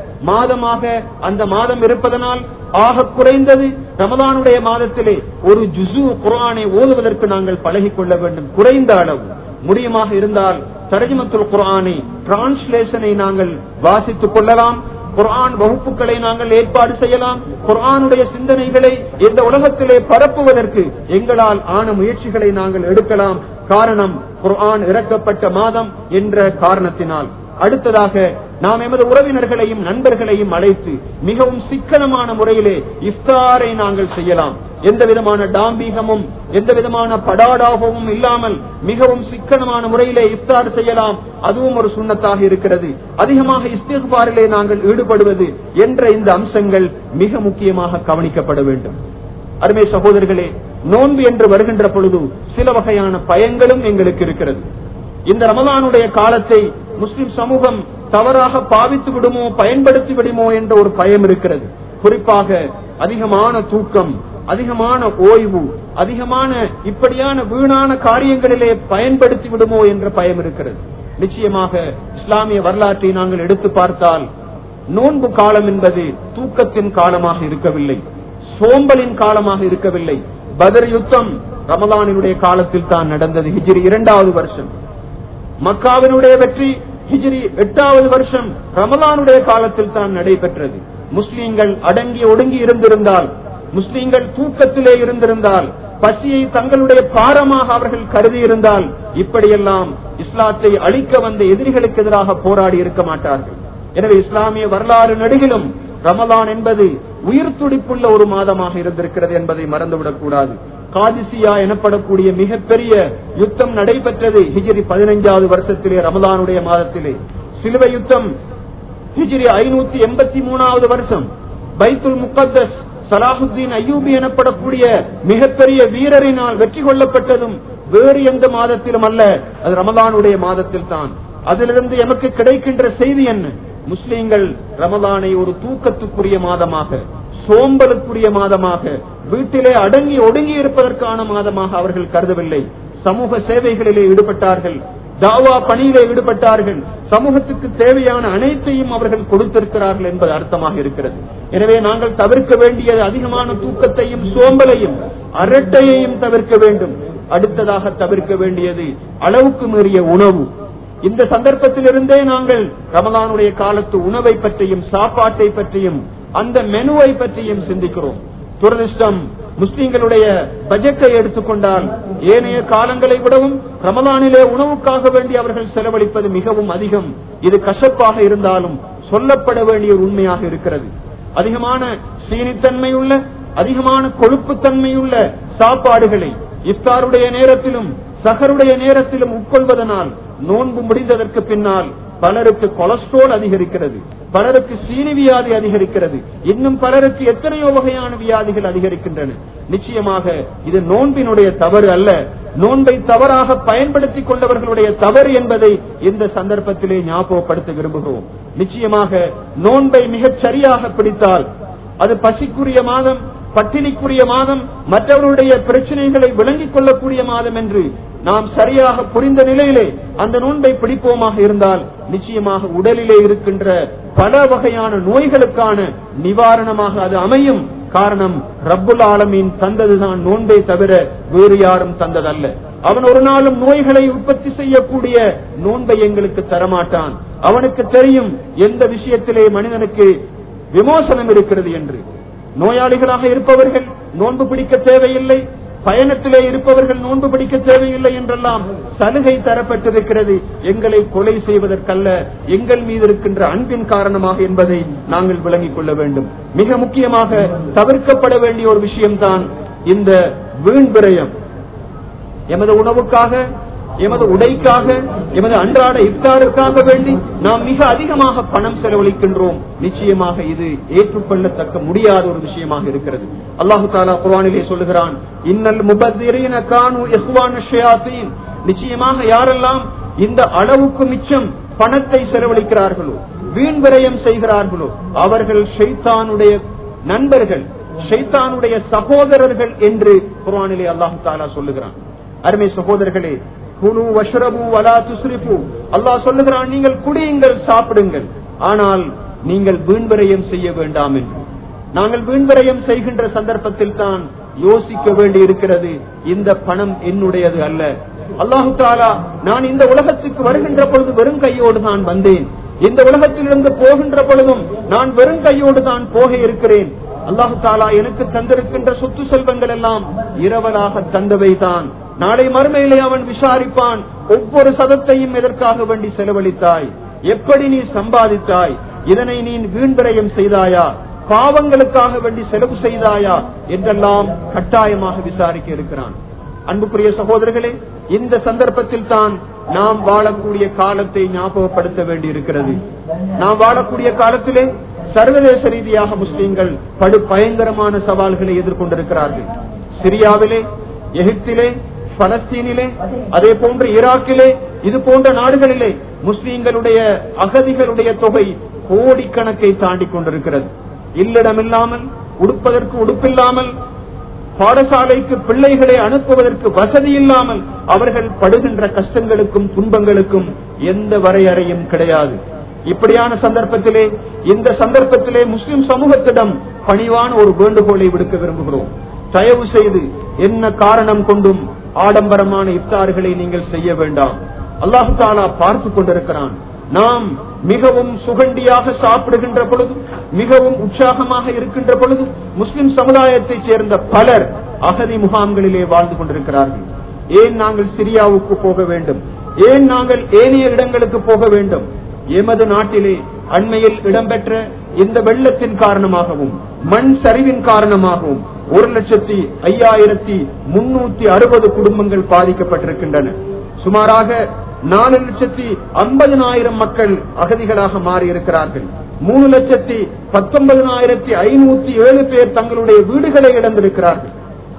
மாதமாக அந்த மாதம் இருப்பதனால் ஆக குறைந்தது ரமலானுடைய மாதத்திலே ஒரு ஜுசு குர்ஆனை ஓதுவதற்கு நாங்கள் பழகிக் கொள்ள வேண்டும் குறைந்த அளவு முடியுமாக இருந்தால் தரஜமத்துல் குர்ஆனை டிரான்ஸ்லேஷனை நாங்கள் வாசித்துக் கொள்ளலாம் குர்ஆன் வகுப்புகளை நாங்கள் ஏற்பாடு செய்யலாம் குர்ஆனுடைய சிந்தனைகளை இந்த உலகத்திலே பரப்புவதற்கு எங்களால் ஆன முயற்சிகளை நாங்கள் எடுக்கலாம் காரணம் குர்ஆன் இறக்கப்பட்ட மாதம் என்ற காரணத்தினால் அடுத்ததாக நாம் எமது உறவினர்களையும் நண்பர்களையும் அழைத்து மிகவும் சிக்கனமான முறையிலே இஃப்தாரை நாங்கள் செய்யலாம் எந்த விதமான டாம்பீகமும் எந்த விதமான படாடாகவும் இல்லாமல் மிகவும் சிக்கனமான முறையிலே இஃப்தார் செய்யலாம் அதுவும் ஒரு சுண்ணத்தாக இருக்கிறது அதிகமாக இஸ்திகாரிலே நாங்கள் ஈடுபடுவது என்ற இந்த அம்சங்கள் மிக முக்கியமாக கவனிக்கப்பட வேண்டும் அருமை சகோதரர்களே நோன்பு என்று வருகின்ற பொழுது சில வகையான பயங்களும் எங்களுக்கு இருக்கிறது இந்த ரமலானுடைய காலத்தை முஸ்லிம் சமூகம் தவறாக பாவித்து விடுமோ பயன்படுத்தி விடுமோ என்ற ஒரு பயம் இருக்கிறது குறிப்பாக அதிகமான தூக்கம் அதிகமான ஓய்வு அதிகமான இப்படியான வீணான காரியங்களிலே பயன்படுத்தி விடுமோ என்ற பயம் இருக்கிறது நிச்சயமாக இஸ்லாமிய வரலாற்றை நாங்கள் எடுத்து பார்த்தால் நோன்பு காலம் என்பது தூக்கத்தின் காலமாக இருக்கவில்லை சோம்பலின் காலமாக இருக்கவில்லை பதர் யுத்தம் ரமலானினுடைய காலத்தில் தான் நடந்தது ஹிஜ்ரி இரண்டாவது வருஷம் மக்காவினுடைய வெற்றி ஹிஜ்ரி எட்டாவது வருஷம் ரமலானுடைய காலத்தில் தான் நடைபெற்றது முஸ்லீம்கள் அடங்கி ஒடுங்கி இருந்திருந்தால் முஸ்லீம்கள் தூக்கத்திலே இருந்திருந்தால் பசியை தங்களுடைய பாரமாக அவர்கள் கருதி இருந்தால் இப்படியெல்லாம் இஸ்லாத்தை அழிக்க வந்த எதிரிகளுக்கு எதிராக போராடி இருக்க மாட்டார்கள் எனவே இஸ்லாமிய வரலாறு நெடுகிலும் ரமலான் என்பது உயிர் துடிப்புள்ள ஒரு மாதமாக இருந்திருக்கிறது என்பதை மறந்துவிடக் கூடாது காதிசியா எனப்படக்கூடிய மிகப்பெரிய யுத்தம் நடைபெற்றது ஹிஜ்ரி பதினைஞ்சாவது வருஷத்திலே ரமலானுடைய மாதத்திலே சிலுவை யுத்தம் ஹிஜ்ரி ஐநூத்தி எண்பத்தி மூணாவது வருஷம் பைத்துல் முகத்தஸ் சலாஹுத்தீன் அய்யூபி எனப்படக்கூடிய மிகப்பெரிய வீரரினால் வெற்றி கொள்ளப்பட்டதும் வேறு எந்த மாதத்திலும் அல்ல அது ரமலானுடைய மாதத்தில் தான் அதிலிருந்து எமக்கு கிடைக்கின்ற செய்தி என்ன முஸ்லீம்கள் ரமலானை ஒரு தூக்கத்துக்குரிய மாதமாக சோம்பலுக்குரிய மாதமாக வீட்டிலே அடங்கி ஒடுங்கி இருப்பதற்கான மாதமாக அவர்கள் கருதவில்லை சமூக சேவைகளிலே ஈடுபட்டார்கள் தாவா பணியிலே ஈடுபட்டார்கள் சமூகத்துக்கு தேவையான அனைத்தையும் அவர்கள் கொடுத்திருக்கிறார்கள் என்பது அர்த்தமாக இருக்கிறது எனவே நாங்கள் தவிர்க்க வேண்டியது அதிகமான தூக்கத்தையும் சோம்பலையும் அரட்டையையும் தவிர்க்க வேண்டும் அடுத்ததாக தவிர்க்க வேண்டியது அளவுக்கு மீறிய உணவு இந்த சந்தர்ப்பத்திலிருந்தே நாங்கள் ரமலானுடைய காலத்து உணவை பற்றியும் சாப்பாட்டை பற்றியும் அந்த மெனுவை பற்றியும் சிந்திக்கிறோம் துரதிருஷ்டம் முஸ்லிம்களுடைய பட்ஜெட்டை எடுத்துக்கொண்டால் ஏனைய காலங்களை விடவும் ரமலானிலே உணவுக்காக வேண்டி அவர்கள் செலவழிப்பது மிகவும் அதிகம் இது கசப்பாக இருந்தாலும் சொல்லப்பட வேண்டிய ஒரு உண்மையாக இருக்கிறது அதிகமான சீனித்தன்மை உள்ள அதிகமான கொழுப்புத்தன்மை உள்ள சாப்பாடுகளை இஃப்தாருடைய நேரத்திலும் சகருடைய நேரத்திலும் உட்கொள்வதனால் நோன்பு முடிந்ததற்கு பின்னால் பலருக்கு கொலஸ்ட்ரால் அதிகரிக்கிறது பலருக்கு சீனி வியாதி அதிகரிக்கிறது இன்னும் பலருக்கு எத்தனையோ வகையான வியாதிகள் அதிகரிக்கின்றன நிச்சயமாக இது நோன்பினுடைய தவறு அல்ல நோன்பை தவறாக பயன்படுத்திக் கொண்டவர்களுடைய தவறு என்பதை இந்த சந்தர்ப்பத்திலே ஞாபகப்படுத்த விரும்புகிறோம் நிச்சயமாக நோன்பை மிகச் சரியாக பிடித்தால் அது பசிக்குரிய மாதம் பட்டினிக்குரிய மாதம் மற்றவர்களுடைய பிரச்சனைகளை விளங்கிக் கொள்ளக்கூடிய மாதம் என்று நாம் சரியாக புரிந்த நிலையிலே அந்த நோன்பை பிடிப்போமாக இருந்தால் நிச்சயமாக உடலிலே இருக்கின்ற பல வகையான நோய்களுக்கான நிவாரணமாக அது அமையும் காரணம் ரப்புல் ஆலமீன் தந்ததுதான் நோன்பை தவிர வேறு யாரும் தந்ததல்ல அவன் ஒரு நாளும் நோய்களை உற்பத்தி செய்யக்கூடிய நோன்பை எங்களுக்கு தரமாட்டான் அவனுக்கு தெரியும் எந்த விஷயத்திலே மனிதனுக்கு விமோசனம் இருக்கிறது என்று நோயாளிகளாக இருப்பவர்கள் நோன்பு பிடிக்க தேவையில்லை பயணத்திலே இருப்பவர்கள் நோன்பு பிடிக்க தேவையில்லை என்றெல்லாம் சலுகை தரப்பட்டிருக்கிறது எங்களை கொலை செய்வதற்கல்ல எங்கள் மீது இருக்கின்ற அன்பின் காரணமாக என்பதை நாங்கள் விளங்கிக் கொள்ள வேண்டும் மிக முக்கியமாக தவிர்க்கப்பட வேண்டிய ஒரு விஷயம்தான் இந்த வீண் விரயம் எமது உணவுக்காக எமது உடைக்காக எமது அன்றாட இஃப்தாருக்காக வேண்டி நாம் மிக அதிகமாக பணம் செலவழிக்கின்றோம் நிச்சயமாக இது ஏற்றுக்கொள்ளத்தக்க முடியாத ஒரு விஷயமாக இருக்கிறது அல்லாஹு தாலா குர்ஆனிலே சொல்லுகிறான் இன்னல் முபத்திரீன கானு இஹ்வான ஷயாத்தீன் நிச்சயமாக யாரெல்லாம் இந்த அளவுக்கு மிச்சம் பணத்தை செலவழிக்கிறார்களோ வீண் விரயம் செய்கிறார்களோ அவர்கள் ஷைத்தானுடைய நண்பர்கள் ஷைத்தானுடைய சகோதரர்கள் என்று குர்ஆனிலே அல்லாஹு தாலா சொல்லுகிறான் அருமை சகோதரர்களே குழு வஷ்ரபு வலா துஸ்ரிஃபு அல்லாஹ் சொல்லுகிறான் நீங்கள் குடியுங்கள் சாப்பிடுங்கள் ஆனால் நீங்கள் வீண்விரயம் செய்ய வேண்டாம் என்று நாங்கள் வீண்விரயம் செய்கின்ற சந்தர்ப்பத்தில் தான் யோசிக்க வேண்டி இருக்கிறது இந்த பணம் என்னுடையது அல்ல அல்லாஹு தாலா நான் இந்த உலகத்துக்கு வருகின்ற பொழுது வெறும் கையோடு தான் வந்தேன் இந்த உலகத்திலிருந்து போகின்ற பொழுதும் நான் வெறும் கையோடு தான் போக இருக்கிறேன் அல்லாஹு தாலா எனக்கு தந்திருக்கின்ற சொத்து செல்வங்கள் எல்லாம் இரவலாக தந்தவை தான் நாளை மறுமையிலே அவன் விசாரிப்பான் ஒவ்வொரு சதத்தையும் எதற்காக வேண்டி செலவழித்தாய் எப்படி நீ சம்பாதித்தாய் இதனை நீ வீண்விரயம் செய்தாயா பாவங்களுக்காக வேண்டி செலவு செய்தாயா என்றெல்லாம் கட்டாயமாக விசாரிக்க இருக்கிறான் அன்புக்குரிய சகோதரர்களே இந்த சந்தர்ப்பத்தில் தான் நாம் வாழக்கூடிய காலத்தை ஞாபகப்படுத்த வேண்டி இருக்கிறது நாம் வாழக்கூடிய காலத்திலே சர்வதேச ரீதியாக முஸ்லிம்கள் படு பயங்கரமான சவால்களை எதிர்கொண்டிருக்கிறார்கள் சிரியாவிலே எகிப்திலே பலஸ்தீனிலே அதே போன்று ஈராக்கிலே இது போன்ற நாடுகளிலே முஸ்லீம்களுடைய அகதிகளுடைய தொகை கோடிக்கணக்கை தாண்டி கொண்டிருக்கிறது இல்லிடமில்லாமல் உடுப்பதற்கு உடுப்பில்லாமல் பாடசாலைக்கு பிள்ளைகளை அனுப்புவதற்கு வசதி இல்லாமல் அவர்கள் படுகின்ற கஷ்டங்களுக்கும் துன்பங்களுக்கும் எந்த வரையறையும் கிடையாது இப்படியான சந்தர்ப்பத்திலே இந்த சந்தர்ப்பத்திலே முஸ்லிம் சமூகத்திடம் பணிவான ஒரு வேண்டுகோளை விடுக்க விரும்புகிறோம் தயவு செய்து என்ன காரணம் கொண்டும் ஆடம்பரமான இஃப்தார்களை நீங்கள் செய்ய வேண்டாம் அல்லாஹு தாலா பார்த்து கொண்டிருக்கிறான் நாம் மிகவும் சுகண்டியாக சாப்பிடுகின்ற பொழுது மிகவும் உற்சாகமாக இருக்கின்ற பொழுது முஸ்லிம் சமுதாயத்தைச் சேர்ந்த பலர் அகதி முகாம்களிலே வாழ்ந்து கொண்டிருக்கிறார்கள் ஏன் நாங்கள் சிரியாவுக்கு போக வேண்டும் ஏன் நாங்கள் ஏனைய இடங்களுக்கு போக வேண்டும் எமது நாட்டிலே அண்மையில் இடம்பெற்ற இந்த வெள்ளத்தின் காரணமாகவும் மண் சரிவின் காரணமாகவும் ஒரு லட்சத்தி ஐயாயிரத்தி முன்னூத்தி அறுபது குடும்பங்கள் பாதிக்கப்பட்டிருக்கின்றன சுமாராக நாலு லட்சத்தி ஐம்பதனாயிரம் மக்கள் அகதிகளாக மாறி இருக்கிறார்கள் மூணு லட்சத்தி பத்தொன்பதனாயிரத்தி ஐநூத்தி ஏழு பேர் தங்களுடைய வீடுகளை இழந்திருக்கிறார்கள்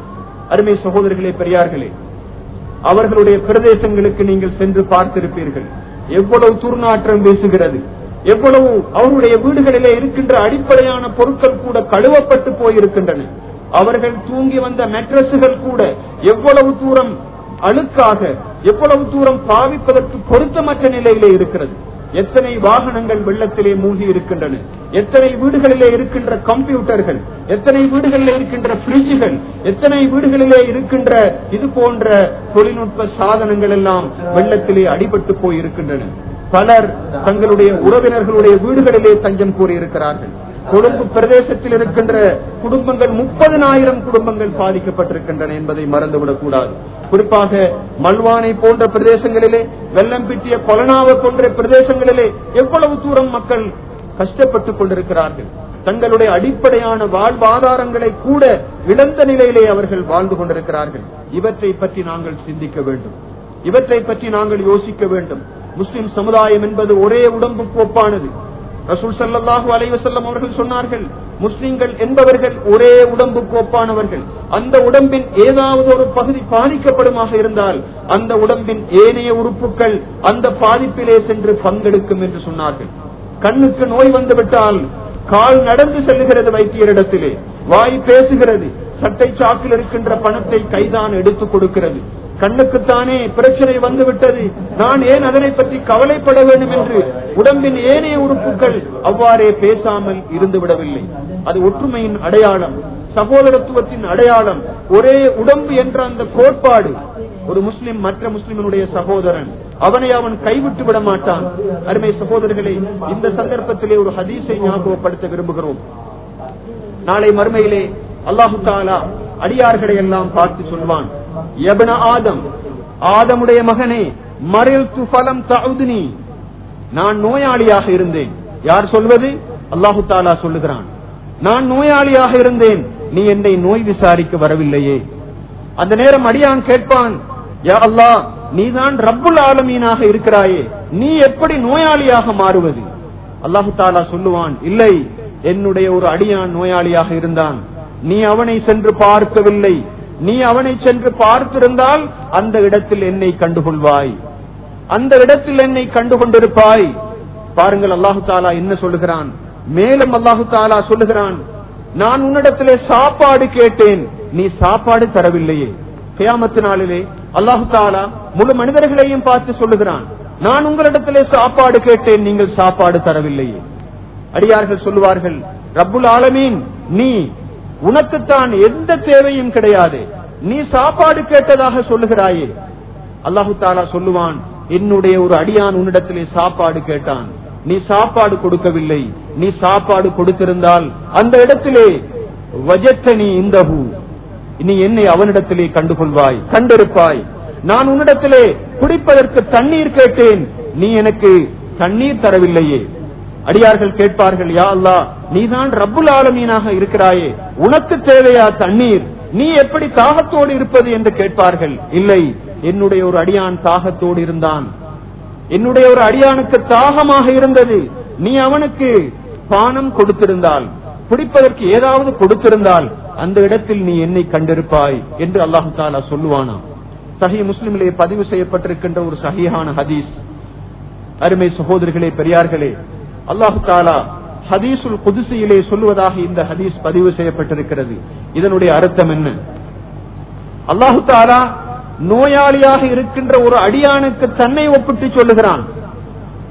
அருமை சகோதரர்களே பெரியார்களே அவர்களுடைய பிரதேசங்களுக்கு நீங்கள் சென்று பார்த்திருப்பீர்கள் எவ்வளவு துர்நாற்றம் வீசுகிறது எவ்வளவு அவருடைய வீடுகளிலே இருக்கின்ற அடிப்படையான பொருட்கள் கூட கழுவப்பட்டு போயிருக்கின்றன அவர்கள் தூங்கி வந்த மெட்ரஸுகள் கூட எவ்வளவு தூரம் அழுக்காக எவ்வளவு தூரம் பாவிப்பதற்கு பொருத்தமற்ற நிலையிலே இருக்கிறது எத்தனை வாகனங்கள் வெள்ளத்திலே மூழ்கி இருக்கின்றன எத்தனை வீடுகளிலே இருக்கின்ற கம்ப்யூட்டர்கள் எத்தனை வீடுகளிலே இருக்கின்ற பிரிட்ஜுகள் எத்தனை வீடுகளிலே இருக்கின்ற இது போன்ற தொழில்நுட்ப சாதனங்கள் எல்லாம் வெள்ளத்திலே அடிபட்டு போய் இருக்கின்றன பலர் தங்களுடைய உறவினர்களுடைய வீடுகளிலே தஞ்சம் கூறியிருக்கிறார்கள் கொழும்பு பிரதேசத்தில் இருக்கின்ற குடும்பங்கள் முப்பதனாயிரம் குடும்பங்கள் பாதிக்கப்பட்டிருக்கின்றன என்பதை மறந்துவிடக் கூடாது குறிப்பாக மல்வானை போன்ற பிரதேசங்களிலே வெள்ளம் பிட்டிய கொலனாவை போன்ற பிரதேசங்களிலே எவ்வளவு தூரம் மக்கள் கஷ்டப்பட்டுக் கொண்டிருக்கிறார்கள் தங்களுடைய அடிப்படையான வாழ்வாதாரங்களை கூட இழந்த நிலையிலே அவர்கள் வாழ்ந்து கொண்டிருக்கிறார்கள் இவற்றை பற்றி நாங்கள் சிந்திக்க வேண்டும் இவற்றை பற்றி நாங்கள் யோசிக்க வேண்டும் முஸ்லிம் சமுதாயம் என்பது ஒரே உடம்புக்கு ஒப்பானது ரசூல் சல்லாஹூ அலைவசல்லம் அவர்கள் சொன்னார்கள் முஸ்லிம்கள் என்பவர்கள் ஒரே உடம்புக்கு ஒப்பானவர்கள் அந்த உடம்பின் ஏதாவது ஒரு பகுதி பாதிக்கப்படுமாக இருந்தால் அந்த உடம்பின் ஏனைய உறுப்புகள் அந்த பாதிப்பிலே சென்று பங்கெடுக்கும் என்று சொன்னார்கள் கண்ணுக்கு நோய் வந்துவிட்டால் கால் நடந்து செல்லுகிறது வைத்தியரிடத்திலே வாய் பேசுகிறது சட்டை சாக்கில் இருக்கின்ற பணத்தை கைதான் எடுத்துக் கொடுக்கிறது கண்ணுக்குத்தானே பிரச்சனை வந்துவிட்டது நான் ஏன் அதனை பற்றி கவலைப்பட வேண்டும் என்று உடம்பின் ஏனைய உறுப்புகள் அவ்வாறே பேசாமல் இருந்து விடவில்லை அது ஒற்றுமையின் அடையாளம் சகோதரத்துவத்தின் அடையாளம் ஒரே உடம்பு என்ற அந்த கோட்பாடு ஒரு முஸ்லிம் மற்ற முஸ்லிமனுடைய சகோதரன் அவனை அவன் கைவிட்டு விட மாட்டான் அருமை சகோதரர்களை இந்த சந்தர்ப்பத்திலே ஒரு ஹதீஸை ஞாபகப்படுத்த விரும்புகிறோம் நாளை மறுமையிலே அல்லாஹு தாலா அடியார்களை எல்லாம் பார்த்து சொல்வான் எபன ஆதம் ஆதமுடைய மகனே மறில் துஃபலம் தவுதுனி நான் நோயாளியாக இருந்தேன் யார் சொல்வது அல்லாஹு தாலா சொல்லுகிறான் நான் நோயாளியாக இருந்தேன் நீ என்னை நோய் விசாரிக்க வரவில்லையே அந்த நேரம் அடியான் கேட்பான் யா அல்லாஹ் நீதான் ரப்புல் ஆலமீனாக இருக்கிறாயே நீ எப்படி நோயாளியாக மாறுவது அல்லாஹு தாலா சொல்லுவான் இல்லை என்னுடைய ஒரு அடியான் நோயாளியாக இருந்தான் நீ அவனை சென்று பார்க்கவில்லை நீ அவனை சென்று பார்த்திருந்தால் அந்த இடத்தில் என்னை கண்டுகொள்வாய் அந்த இடத்தில் என்னை கண்டுகொண்டிருப்பாய் பாருங்கள் அல்லாஹு தாலா என்ன சொல்லுகிறான் மேலும் அல்லாஹு தாலா சொல்லுகிறான் நான் உன்னிடத்திலே சாப்பாடு கேட்டேன் நீ சாப்பாடு தரவில்லையே கியாமத்து நாளிலே அல்லாஹு தாலா முழு மனிதர்களையும் பார்த்து சொல்லுகிறான் நான் உங்களிடத்திலே சாப்பாடு கேட்டேன் நீங்கள் சாப்பாடு தரவில்லையே அடியார்கள் சொல்லுவார்கள் ரப்புல் ஆலமீன் நீ உனக்குத்தான் எந்த தேவையும் கிடையாது நீ சாப்பாடு கேட்டதாக சொல்லுகிறாயே அல்லாஹு தாலா சொல்லுவான் என்னுடைய ஒரு அடியான் உன்னிடத்திலே சாப்பாடு கேட்டான் நீ சாப்பாடு கொடுக்கவில்லை நீ சாப்பாடு கொடுத்திருந்தால் அந்த இடத்திலே வஜத்தனி இந்தஹு நீ என்னை அவனிடத்திலே கண்டுகொள்வாய் கண்டிருப்பாய் நான் உன்னிடத்திலே குடிப்பதற்கு தண்ணீர் கேட்டேன் நீ எனக்கு தண்ணீர் தரவில்லையே அடியார்கள் கேட்பார்கள் யா அல்லா நீதான் ரப்புல் ஆலமீனாக இருக்கிறாயே உனக்கு தேவையா தண்ணீர் நீ எப்படி தாகத்தோடு இருப்பது என்று கேட்பார்கள் இல்லை என்னுடைய ஒரு அடியான் தாகத்தோடு இருந்தான் என்னுடைய ஒரு அடியானுக்கு தாகமாக இருந்தது நீ அவனுக்கு பானம் கொடுத்திருந்தால் குடிப்பதற்கு ஏதாவது கொடுத்திருந்தால் அந்த இடத்தில் நீ என்னை கண்டிருப்பாய் என்று அல்லாஹு தாலா சொல்லுவானா சஹி முஸ்லிமிலே பதிவு செய்யப்பட்டிருக்கின்ற ஒரு சஹியான ஹதீஸ் அருமை சகோதரிகளே பெரியார்களே அல்லாஹு தாலா ஹதீசுல் குதிசியிலே சொல்லுவதாக இந்த ஹதீஸ் பதிவு செய்யப்பட்டிருக்கிறது இதனுடைய அர்த்தம் என்ன அல்லாஹு தாலா நோயாளியாக இருக்கின்ற ஒரு அடியானுக்கு தன்னை ஒப்பிட்டு சொல்லுகிறான்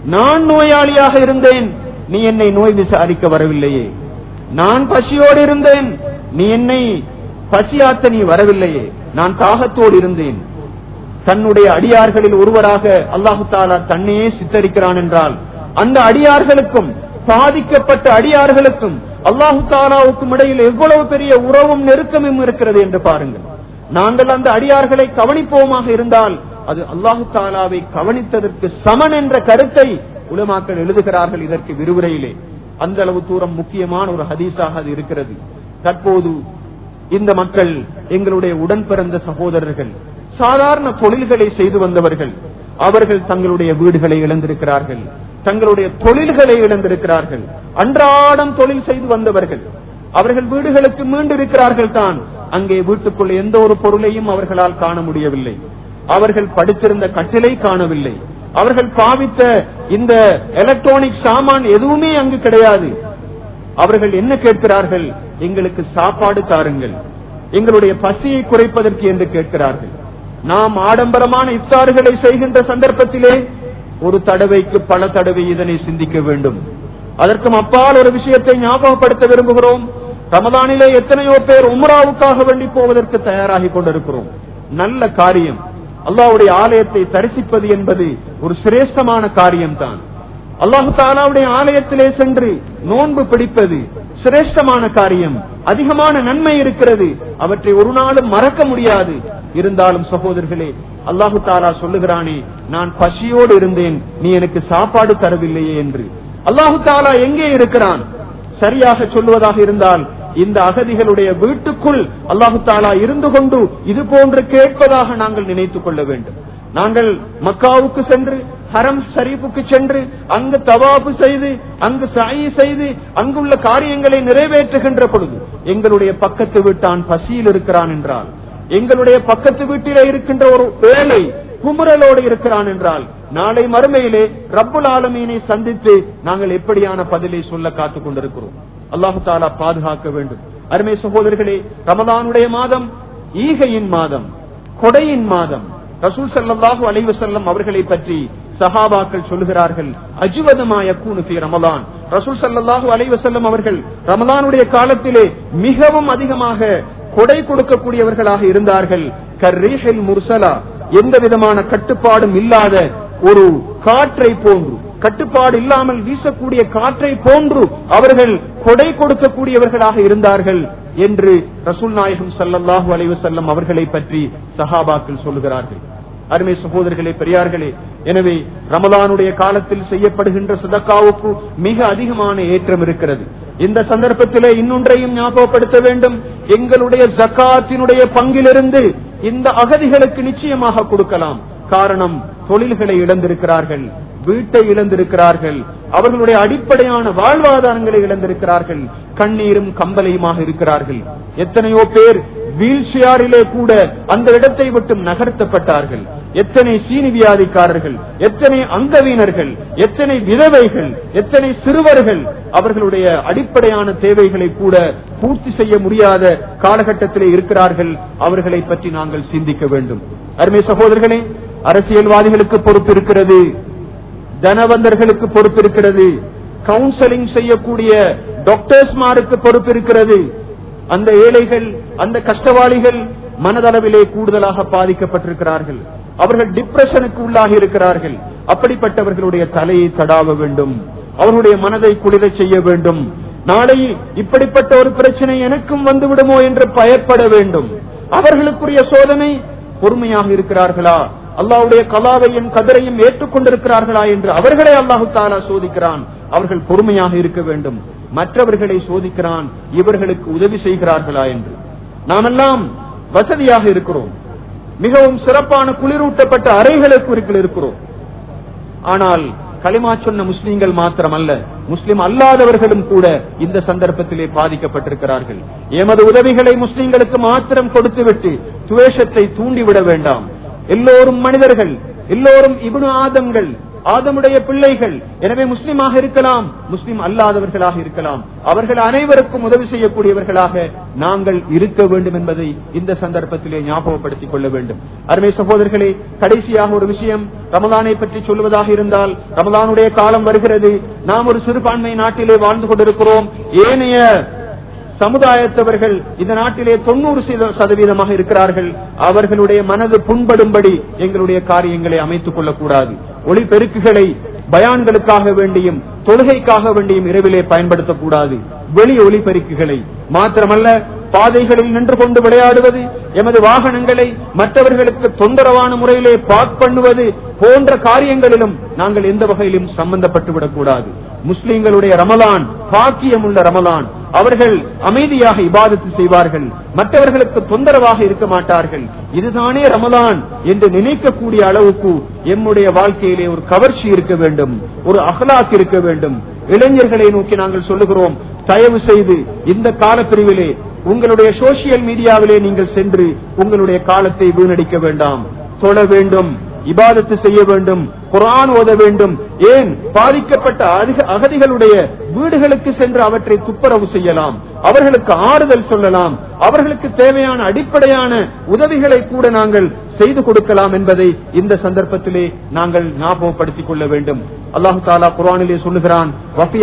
நான் நோயாளியாக இருந்தேன் நீ என்னை நோய் விசாரிக்க வரவில்லையே நான் பசியோடு இருந்தேன் நீ என்னை பசியாத்த நீ வரவில்லையே நான் தாகத்தோடு இருந்தேன் தன்னுடைய அடியார்களில் ஒருவராக அல்லாஹு தாலா தன்னையே சித்தரிக்கிறான் என்றால் அந்த அடியார்களுக்கும் பாதிக்கப்பட்ட அடியார்களுக்கும் அல்லாஹு தாலாவுக்கும் இடையில் எவ்வளவு பெரிய உறவும் நெருக்கமும் இருக்கிறது என்று பாருங்கள் நாங்கள் அந்த அடியார்களை கவனிப்போமாக இருந்தால் அது அல்லாஹு தாலாவை கவனித்ததற்கு சமன் என்ற கருத்தை உலமாக்கள் எழுதுகிறார்கள் இதற்கு விரிவுரையிலே அந்த அளவு தூரம் முக்கியமான ஒரு ஹதீஸாக அது இருக்கிறது தற்போது இந்த மக்கள் எங்களுடைய உடன் பிறந்த சகோதரர்கள் சாதாரண தொழில்களை செய்து வந்தவர்கள் அவர்கள் தங்களுடைய வீடுகளை இழந்திருக்கிறார்கள் தங்களுடைய தொழில்களை இழந்திருக்கிறார்கள் அன்றாடம் தொழில் செய்து வந்தவர்கள் அவர்கள் வீடுகளுக்கு மீண்டிருக்கிறார்கள் தான் அங்கே வீட்டுக்குள் எந்த ஒரு பொருளையும் அவர்களால் காண முடியவில்லை அவர்கள் படித்திருந்த கட்டிலை காணவில்லை அவர்கள் பாவித்த இந்த எலக்ட்ரானிக் சாமான் எதுவுமே அங்கு கிடையாது அவர்கள் என்ன கேட்கிறார்கள் எங்களுக்கு சாப்பாடு தாருங்கள் எங்களுடைய பசியை குறைப்பதற்கு என்று கேட்கிறார்கள் நாம் ஆடம்பரமான இஃப்தாறுகளை செய்கின்ற சந்தர்ப்பத்திலே ஒரு தடவைக்கு பல தடவை இதனை சிந்திக்க வேண்டும் அதற்கும் அப்பால் ஒரு விஷயத்தை ஞாபகப்படுத்த விரும்புகிறோம் ரமதானிலே எத்தனையோ பேர் உம்ராவுக்காக வேண்டி போவதற்கு தயாராகி கொண்டிருக்கிறோம் நல்ல காரியம் அல்லாவுடைய ஆலயத்தை தரிசிப்பது என்பது ஒரு சிரேஷ்டமான காரியம்தான் அல்லாஹு தாலாவுடைய ஆலயத்திலே சென்று நோன்பு பிடிப்பது சிரேஷ்டமான காரியம் அதிகமான நன்மை இருக்கிறது அவற்றை ஒரு நாளும் மறக்க முடியாது இருந்தாலும் சகோதரர்களே அல்லாஹு தாலா சொல்லுகிறானே நான் பசியோடு இருந்தேன் நீ எனக்கு சாப்பாடு தரவில்லையே என்று அல்லாஹு தாலா எங்கே இருக்கிறான் சரியாக சொல்லுவதாக இருந்தால் இந்த அகதிகளுடைய வீட்டுக்குள் அல்லாஹு தாலா இருந்து கொண்டு இது போன்று கேட்பதாக நாங்கள் நினைத்துக் கொள்ள வேண்டும் நாங்கள் மக்காவுக்கு சென்று ஹரம் ஷரீஃபுக்கு சென்று அங்கு தவாபு செய்து அங்கு சாயி செய்து அங்குள்ள காரியங்களை நிறைவேற்றுகின்ற பொழுது எங்களுடைய பக்கத்து வீட்டான் பசியில் இருக்கிறான் என்றால் எங்களுடைய பக்கத்து வீட்டிலே இருக்கின்ற ஒரு ஏழை குமுறலோடு இருக்கிறான் என்றால் நாளை மறுமையிலே ரப்புல் ஆலமீனை சந்தித்து நாங்கள் எப்படியான பதிலை சொல்ல காத்துக் கொண்டிருக்கிறோம் அல்லாஹு தாலா பாதுகாக்க வேண்டும் அருமை சகோதரர்களே ரமதானுடைய மாதம் ஈகையின் மாதம் கொடையின் மாதம் ரசூல் ஸல்லல்லாஹு அலைஹி வஸல்லம் அவர்களை பற்றி சஹாபாக்கள் சொல்லுகிறார்கள் அஜுவதமாய கூனுஃபி ரமலான் ரசூல் ஸல்லல்லாஹு அலைஹி வஸல்லம் அவர்கள் ரமலானுடைய காலத்திலே மிகவும் அதிகமாக கொடை கொடுக்கக்கூடியவர்களாக இருந்தார்கள் கர்ரீஹில் முர்சலா எந்த விதமான கட்டுப்பாடும் இல்லாத ஒரு காற்றை போன்று கட்டுப்பாடு இல்லாமல் வீசக்கூடிய காற்றை போன்று அவர்கள் கொடை கொடுக்கக்கூடியவர்களாக இருந்தார்கள் என்று ரசூல் நாயகம் சல்லல்லாஹு அலைவசல்லம் அவர்களை பற்றி சஹாபாக்கள் சொல்லுகிறார்கள் அருமை சகோதரர்களே பெரியார்களே எனவே ரமலானுடைய காலத்தில் செய்யப்படுகின்ற சுதக்காவுக்கு மிக அதிகமான ஏற்றம் இருக்கிறது இந்த சந்தர்ப்பத்திலே இன்னொன்றையும் ஞாபகப்படுத்த வேண்டும் எங்களுடைய ஜக்காத்தினுடைய பங்கிலிருந்து இந்த அகதிகளுக்கு நிச்சயமாக கொடுக்கலாம் காரணம் தொழில்களை இழந்திருக்கிறார்கள் வீட்டை இழந்திருக்கிறார்கள் அவர்களுடைய அடிப்படையான வாழ்வாதாரங்களை இழந்திருக்கிறார்கள் கண்ணீரும் கம்பலையுமாக இருக்கிறார்கள் எத்தனையோ பேர் வீல் சேரிலே கூட அந்த இடத்தை விட்டு நகர்த்தப்பட்டார்கள் எத்தனை சீனி வியாதிக்காரர்கள் எத்தனை அங்கவீனர்கள் எத்தனை விதவைகள் எத்தனை சிறுவர்கள் அவர்களுடைய அடிப்படையான தேவைகளை கூட பூர்த்தி செய்ய முடியாத காலகட்டத்திலே இருக்கிறார்கள் அவர்களை பற்றி நாங்கள் சிந்திக்க வேண்டும் அருமை சகோதரர்களே அரசியல்வாதிகளுக்கு பொறுப்பு இருக்கிறது தனவந்தர்களுக்கு பொறுப்பு இருக்கிறது கவுன்சிலிங் செய்யக்கூடிய டாக்டர்ஸ்மாருக்கு பொறுப்பு இருக்கிறது அந்த ஏழைகள் அந்த கஷ்டவாளிகள் மனதளவிலே கூடுதலாக பாதிக்கப்பட்டிருக்கிறார்கள் அவர்கள் டிப்ரெஷனுக்கு உள்ளாகி இருக்கிறார்கள் அப்படிப்பட்டவர்களுடைய தலையை தடாவ வேண்டும் அவர்களுடைய மனதை குளிர செய்ய வேண்டும் நாளை இப்படிப்பட்ட ஒரு பிரச்சனை எனக்கும் வந்துவிடுமோ என்று பயப்பட வேண்டும் அவர்களுக்குரிய சோதனை பொறுமையாக இருக்கிறார்களா அல்லாவுடைய கலாவையும் கதிரையும் ஏற்றுக்கொண்டிருக்கிறார்களா என்று அவர்களை அல்லாஹு தாலா சோதிக்கிறான் அவர்கள் பொறுமையாக இருக்க வேண்டும் மற்றவர்களை சோதிக்கிறான் இவர்களுக்கு உதவி செய்கிறார்களா என்று நாமெல்லாம் வசதியாக இருக்கிறோம் மிகவும் சிறப்பான குளிரூட்டப்பட்ட அறைகளுக்கு இருக்கிறோம் ஆனால் களிமா சொன்ன முஸ்லீம்கள் மாத்திரமல்ல முஸ்லிம் அல்லாதவர்களும் கூட இந்த சந்தர்ப்பத்திலே பாதிக்கப்பட்டிருக்கிறார்கள் எமது உதவிகளை முஸ்லிம்களுக்கு மாத்திரம் கொடுத்துவிட்டு துவேஷத்தை தூண்டிவிட வேண்டாம் எல்லோரும் மனிதர்கள் எல்லோரும் இபுனு ஆதங்கள் ஆதமுடைய பிள்ளைகள் எனவே முஸ்லிமாக இருக்கலாம் முஸ்லிம் அல்லாதவர்களாக இருக்கலாம் அவர்கள் அனைவருக்கும் உதவி செய்யக்கூடியவர்களாக நாங்கள் இருக்க வேண்டும் என்பதை இந்த சந்தர்ப்பத்திலே ஞாபகப்படுத்திக் கொள்ள வேண்டும் அருமை சகோதரர்களே கடைசியாக ஒரு விஷயம் ரமலானை பற்றி சொல்வதாக இருந்தால் ரமலானுடைய காலம் வருகிறது நாம் ஒரு சிறுபான்மை நாட்டிலே வாழ்ந்து கொண்டிருக்கிறோம் ஏனைய சமுதாயத்தவர்கள் இந்த நாட்டிலே தொண்ணூறு சதவீதமாக இருக்கிறார்கள் அவர்களுடைய மனது புண்படும்படி எங்களுடைய காரியங்களை அமைத்துக் கொள்ளக்கூடாது ஒளிபெருக்குகளை பயான்களுக்காக வேண்டியும் தொழுகைக்காக வேண்டியும் இரவிலே பயன்படுத்தக்கூடாது வெளி ஒளிபெருக்குகளை மாத்திரமல்ல பாதைகளில் நின்று கொண்டு விளையாடுவது எமது வாகனங்களை மற்றவர்களுக்கு தொந்தரவான முறையிலே பார்க் பண்ணுவது போன்ற காரியங்களிலும் நாங்கள் எந்த வகையிலும் சம்பந்தப்பட்டு விடக்கூடாது முஸ்லிம்களுடைய ரமலான் பாக்கியம் உள்ள ரமலான் அவர்கள் அமைதியாக இபாதத்து செய்வார்கள் மற்றவர்களுக்கு தொந்தரவாக இருக்க மாட்டார்கள் இதுதானே ரமலான் என்று நினைக்கக்கூடிய அளவுக்கு எம்முடைய வாழ்க்கையிலே ஒரு கவர்ச்சி இருக்க வேண்டும் ஒரு அகலாக் இருக்க வேண்டும் இளைஞர்களை நோக்கி நாங்கள் சொல்லுகிறோம் தயவு செய்து இந்த காலப்பிரிவிலே உங்களுடைய சோசியல் மீடியாவிலே நீங்கள் சென்று உங்களுடைய காலத்தை வீணடிக்க வேண்டாம் தொழ வேண்டும் இபாதத்து செய்ய வேண்டும் குரான் ஓத வேண்டும் ஏன் பாதிக்கப்பட்ட அகதிகளுடைய வீடுகளுக்கு சென்று அவற்றை துப்புரவு செய்யலாம் அவர்களுக்கு ஆறுதல் சொல்லலாம் அவர்களுக்கு தேவையான அடிப்படையான உதவிகளை கூட நாங்கள் செய்து கொடுக்கலாம் என்பதை இந்த சந்தர்ப்பத்திலே நாங்கள் ஞாபகப்படுத்திக் கொள்ள வேண்டும் அல்லாஹு தாலா குரானிலே சொல்லுகிறான்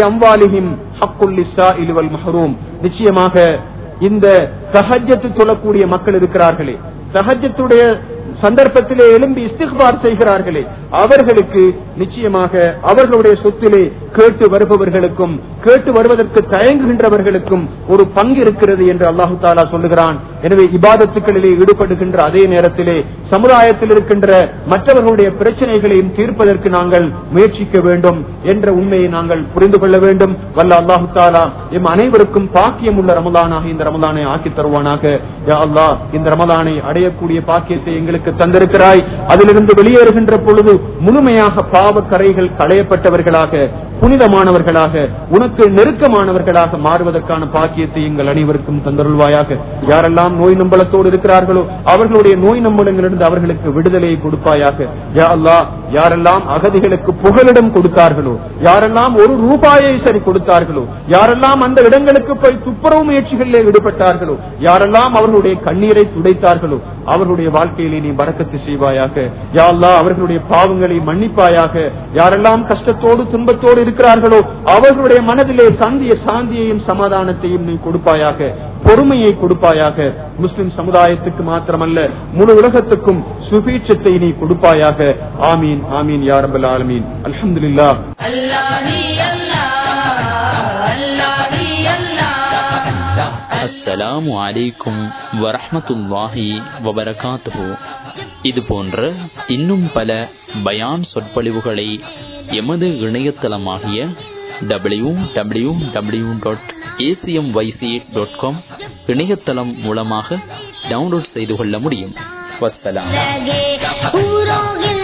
நிச்சயமாக இந்த சஹஜத்து சொல்லக்கூடிய மக்கள் இருக்கிறார்களே சஹஜத்துடைய சந்தர்ப்பத்திலே எழும்பி இஸ்திக்பார் செய்கிறார்களே அவர்களுக்கு நிச்சயமாக அவர்களுடைய சொத்திலே கேட்டு வருபவர்களுக்கும் கேட்டு வருவதற்கு தயங்குகின்றவர்களுக்கும் ஒரு பங்கு இருக்கிறது என்று அல்லாஹு தாலா சொல்லுகிறான் எனவே இபாதத்துக்களிலே ஈடுபடுகின்ற அதே நேரத்திலே சமுதாயத்தில் இருக்கின்ற மற்றவர்களுடைய பிரச்சனைகளையும் தீர்ப்பதற்கு நாங்கள் முயற்சிக்க வேண்டும் என்ற உண்மையை நாங்கள் புரிந்து கொள்ள வேண்டும் வல்ல அல்லாஹு தாலா எம் அனைவருக்கும் பாக்கியம் உள்ள ரமலானாக இந்த ரமலானை ஆக்கி தருவானாக யா அல்லாஹ் இந்த ரமலானை அடையக்கூடிய பாக்கியத்தை எங்களுக்கு தந்திருக்கிறாய் அதிலிருந்து வெளியேறுகின்ற பொழுது முழுமையாக பாவ கரைகள் களையப்பட்டவர்களாக புனிதமானவர்களாக உனக்கு நெருக்கமானவர்களாக மாறுவதற்கான பாக்கியத்தை எங்கள் அனைவருக்கும் தந்தருள்வாயாக யாரெல்லாம் நோய் நம்பலத்தோடு இருக்கிறார்களோ அவர்களுடைய நோய் நம்பலங்களிலிருந்து அவர்களுக்கு விடுதலையை கொடுப்பாயாக யா அல்லாஹ் யாரெல்லாம் அகதிகளுக்கு புகலிடம் கொடுத்தார்களோ யாரெல்லாம் ஒரு ரூபாயை சரி கொடுத்தார்களோ யாரெல்லாம் அந்த இடங்களுக்கு போய் துப்புரவு முயற்சிகளிலே ஈடுபட்டார்களோ யாரெல்லாம் அவர்களுடைய கண்ணீரை துடைத்தார்களோ அவர்களுடைய வாழ்க்கையிலே நீ பறக்கத்து செய்வாயாக யா அல்லாஹ் அவர்களுடைய பாவங்களை மன்னிப்பாயாக யாரெல்லாம் கஷ்டத்தோடு துன்பத்தோடு இருக்கிறார்களோ அவர்களுடைய மனதிலே சாந்திய சாந்தியையும் சமாதானத்தையும் நீ கொடுப்பாயாக பொறுமையை கொடுப்பாயாக முஸ்லிம் சமுதாயத்துக்கு மாத்திரமல்ல முழு உலகத்துக்கும் சுபீட்சத்தை நீ கொடுப்பாயாக ஆமீன் ஆமீன் யாரபல் ஆலமீன் அல்ஹம்துலில்லாஹ் அஸ்ஸலாமு அலைக்கும் வரஹ்மத்துல்லாஹி வபரகாத்துஹு இது போன்ற இன்னும் பல பயான் சொற்பொழிவுகளை எமது இணையதளமாகிய W W W dot A C M Y C dot com இணையதளம் மூலமாக டவுன்லோட் செய்து கொள்ள முடியும் வசலாம் लगे पूरों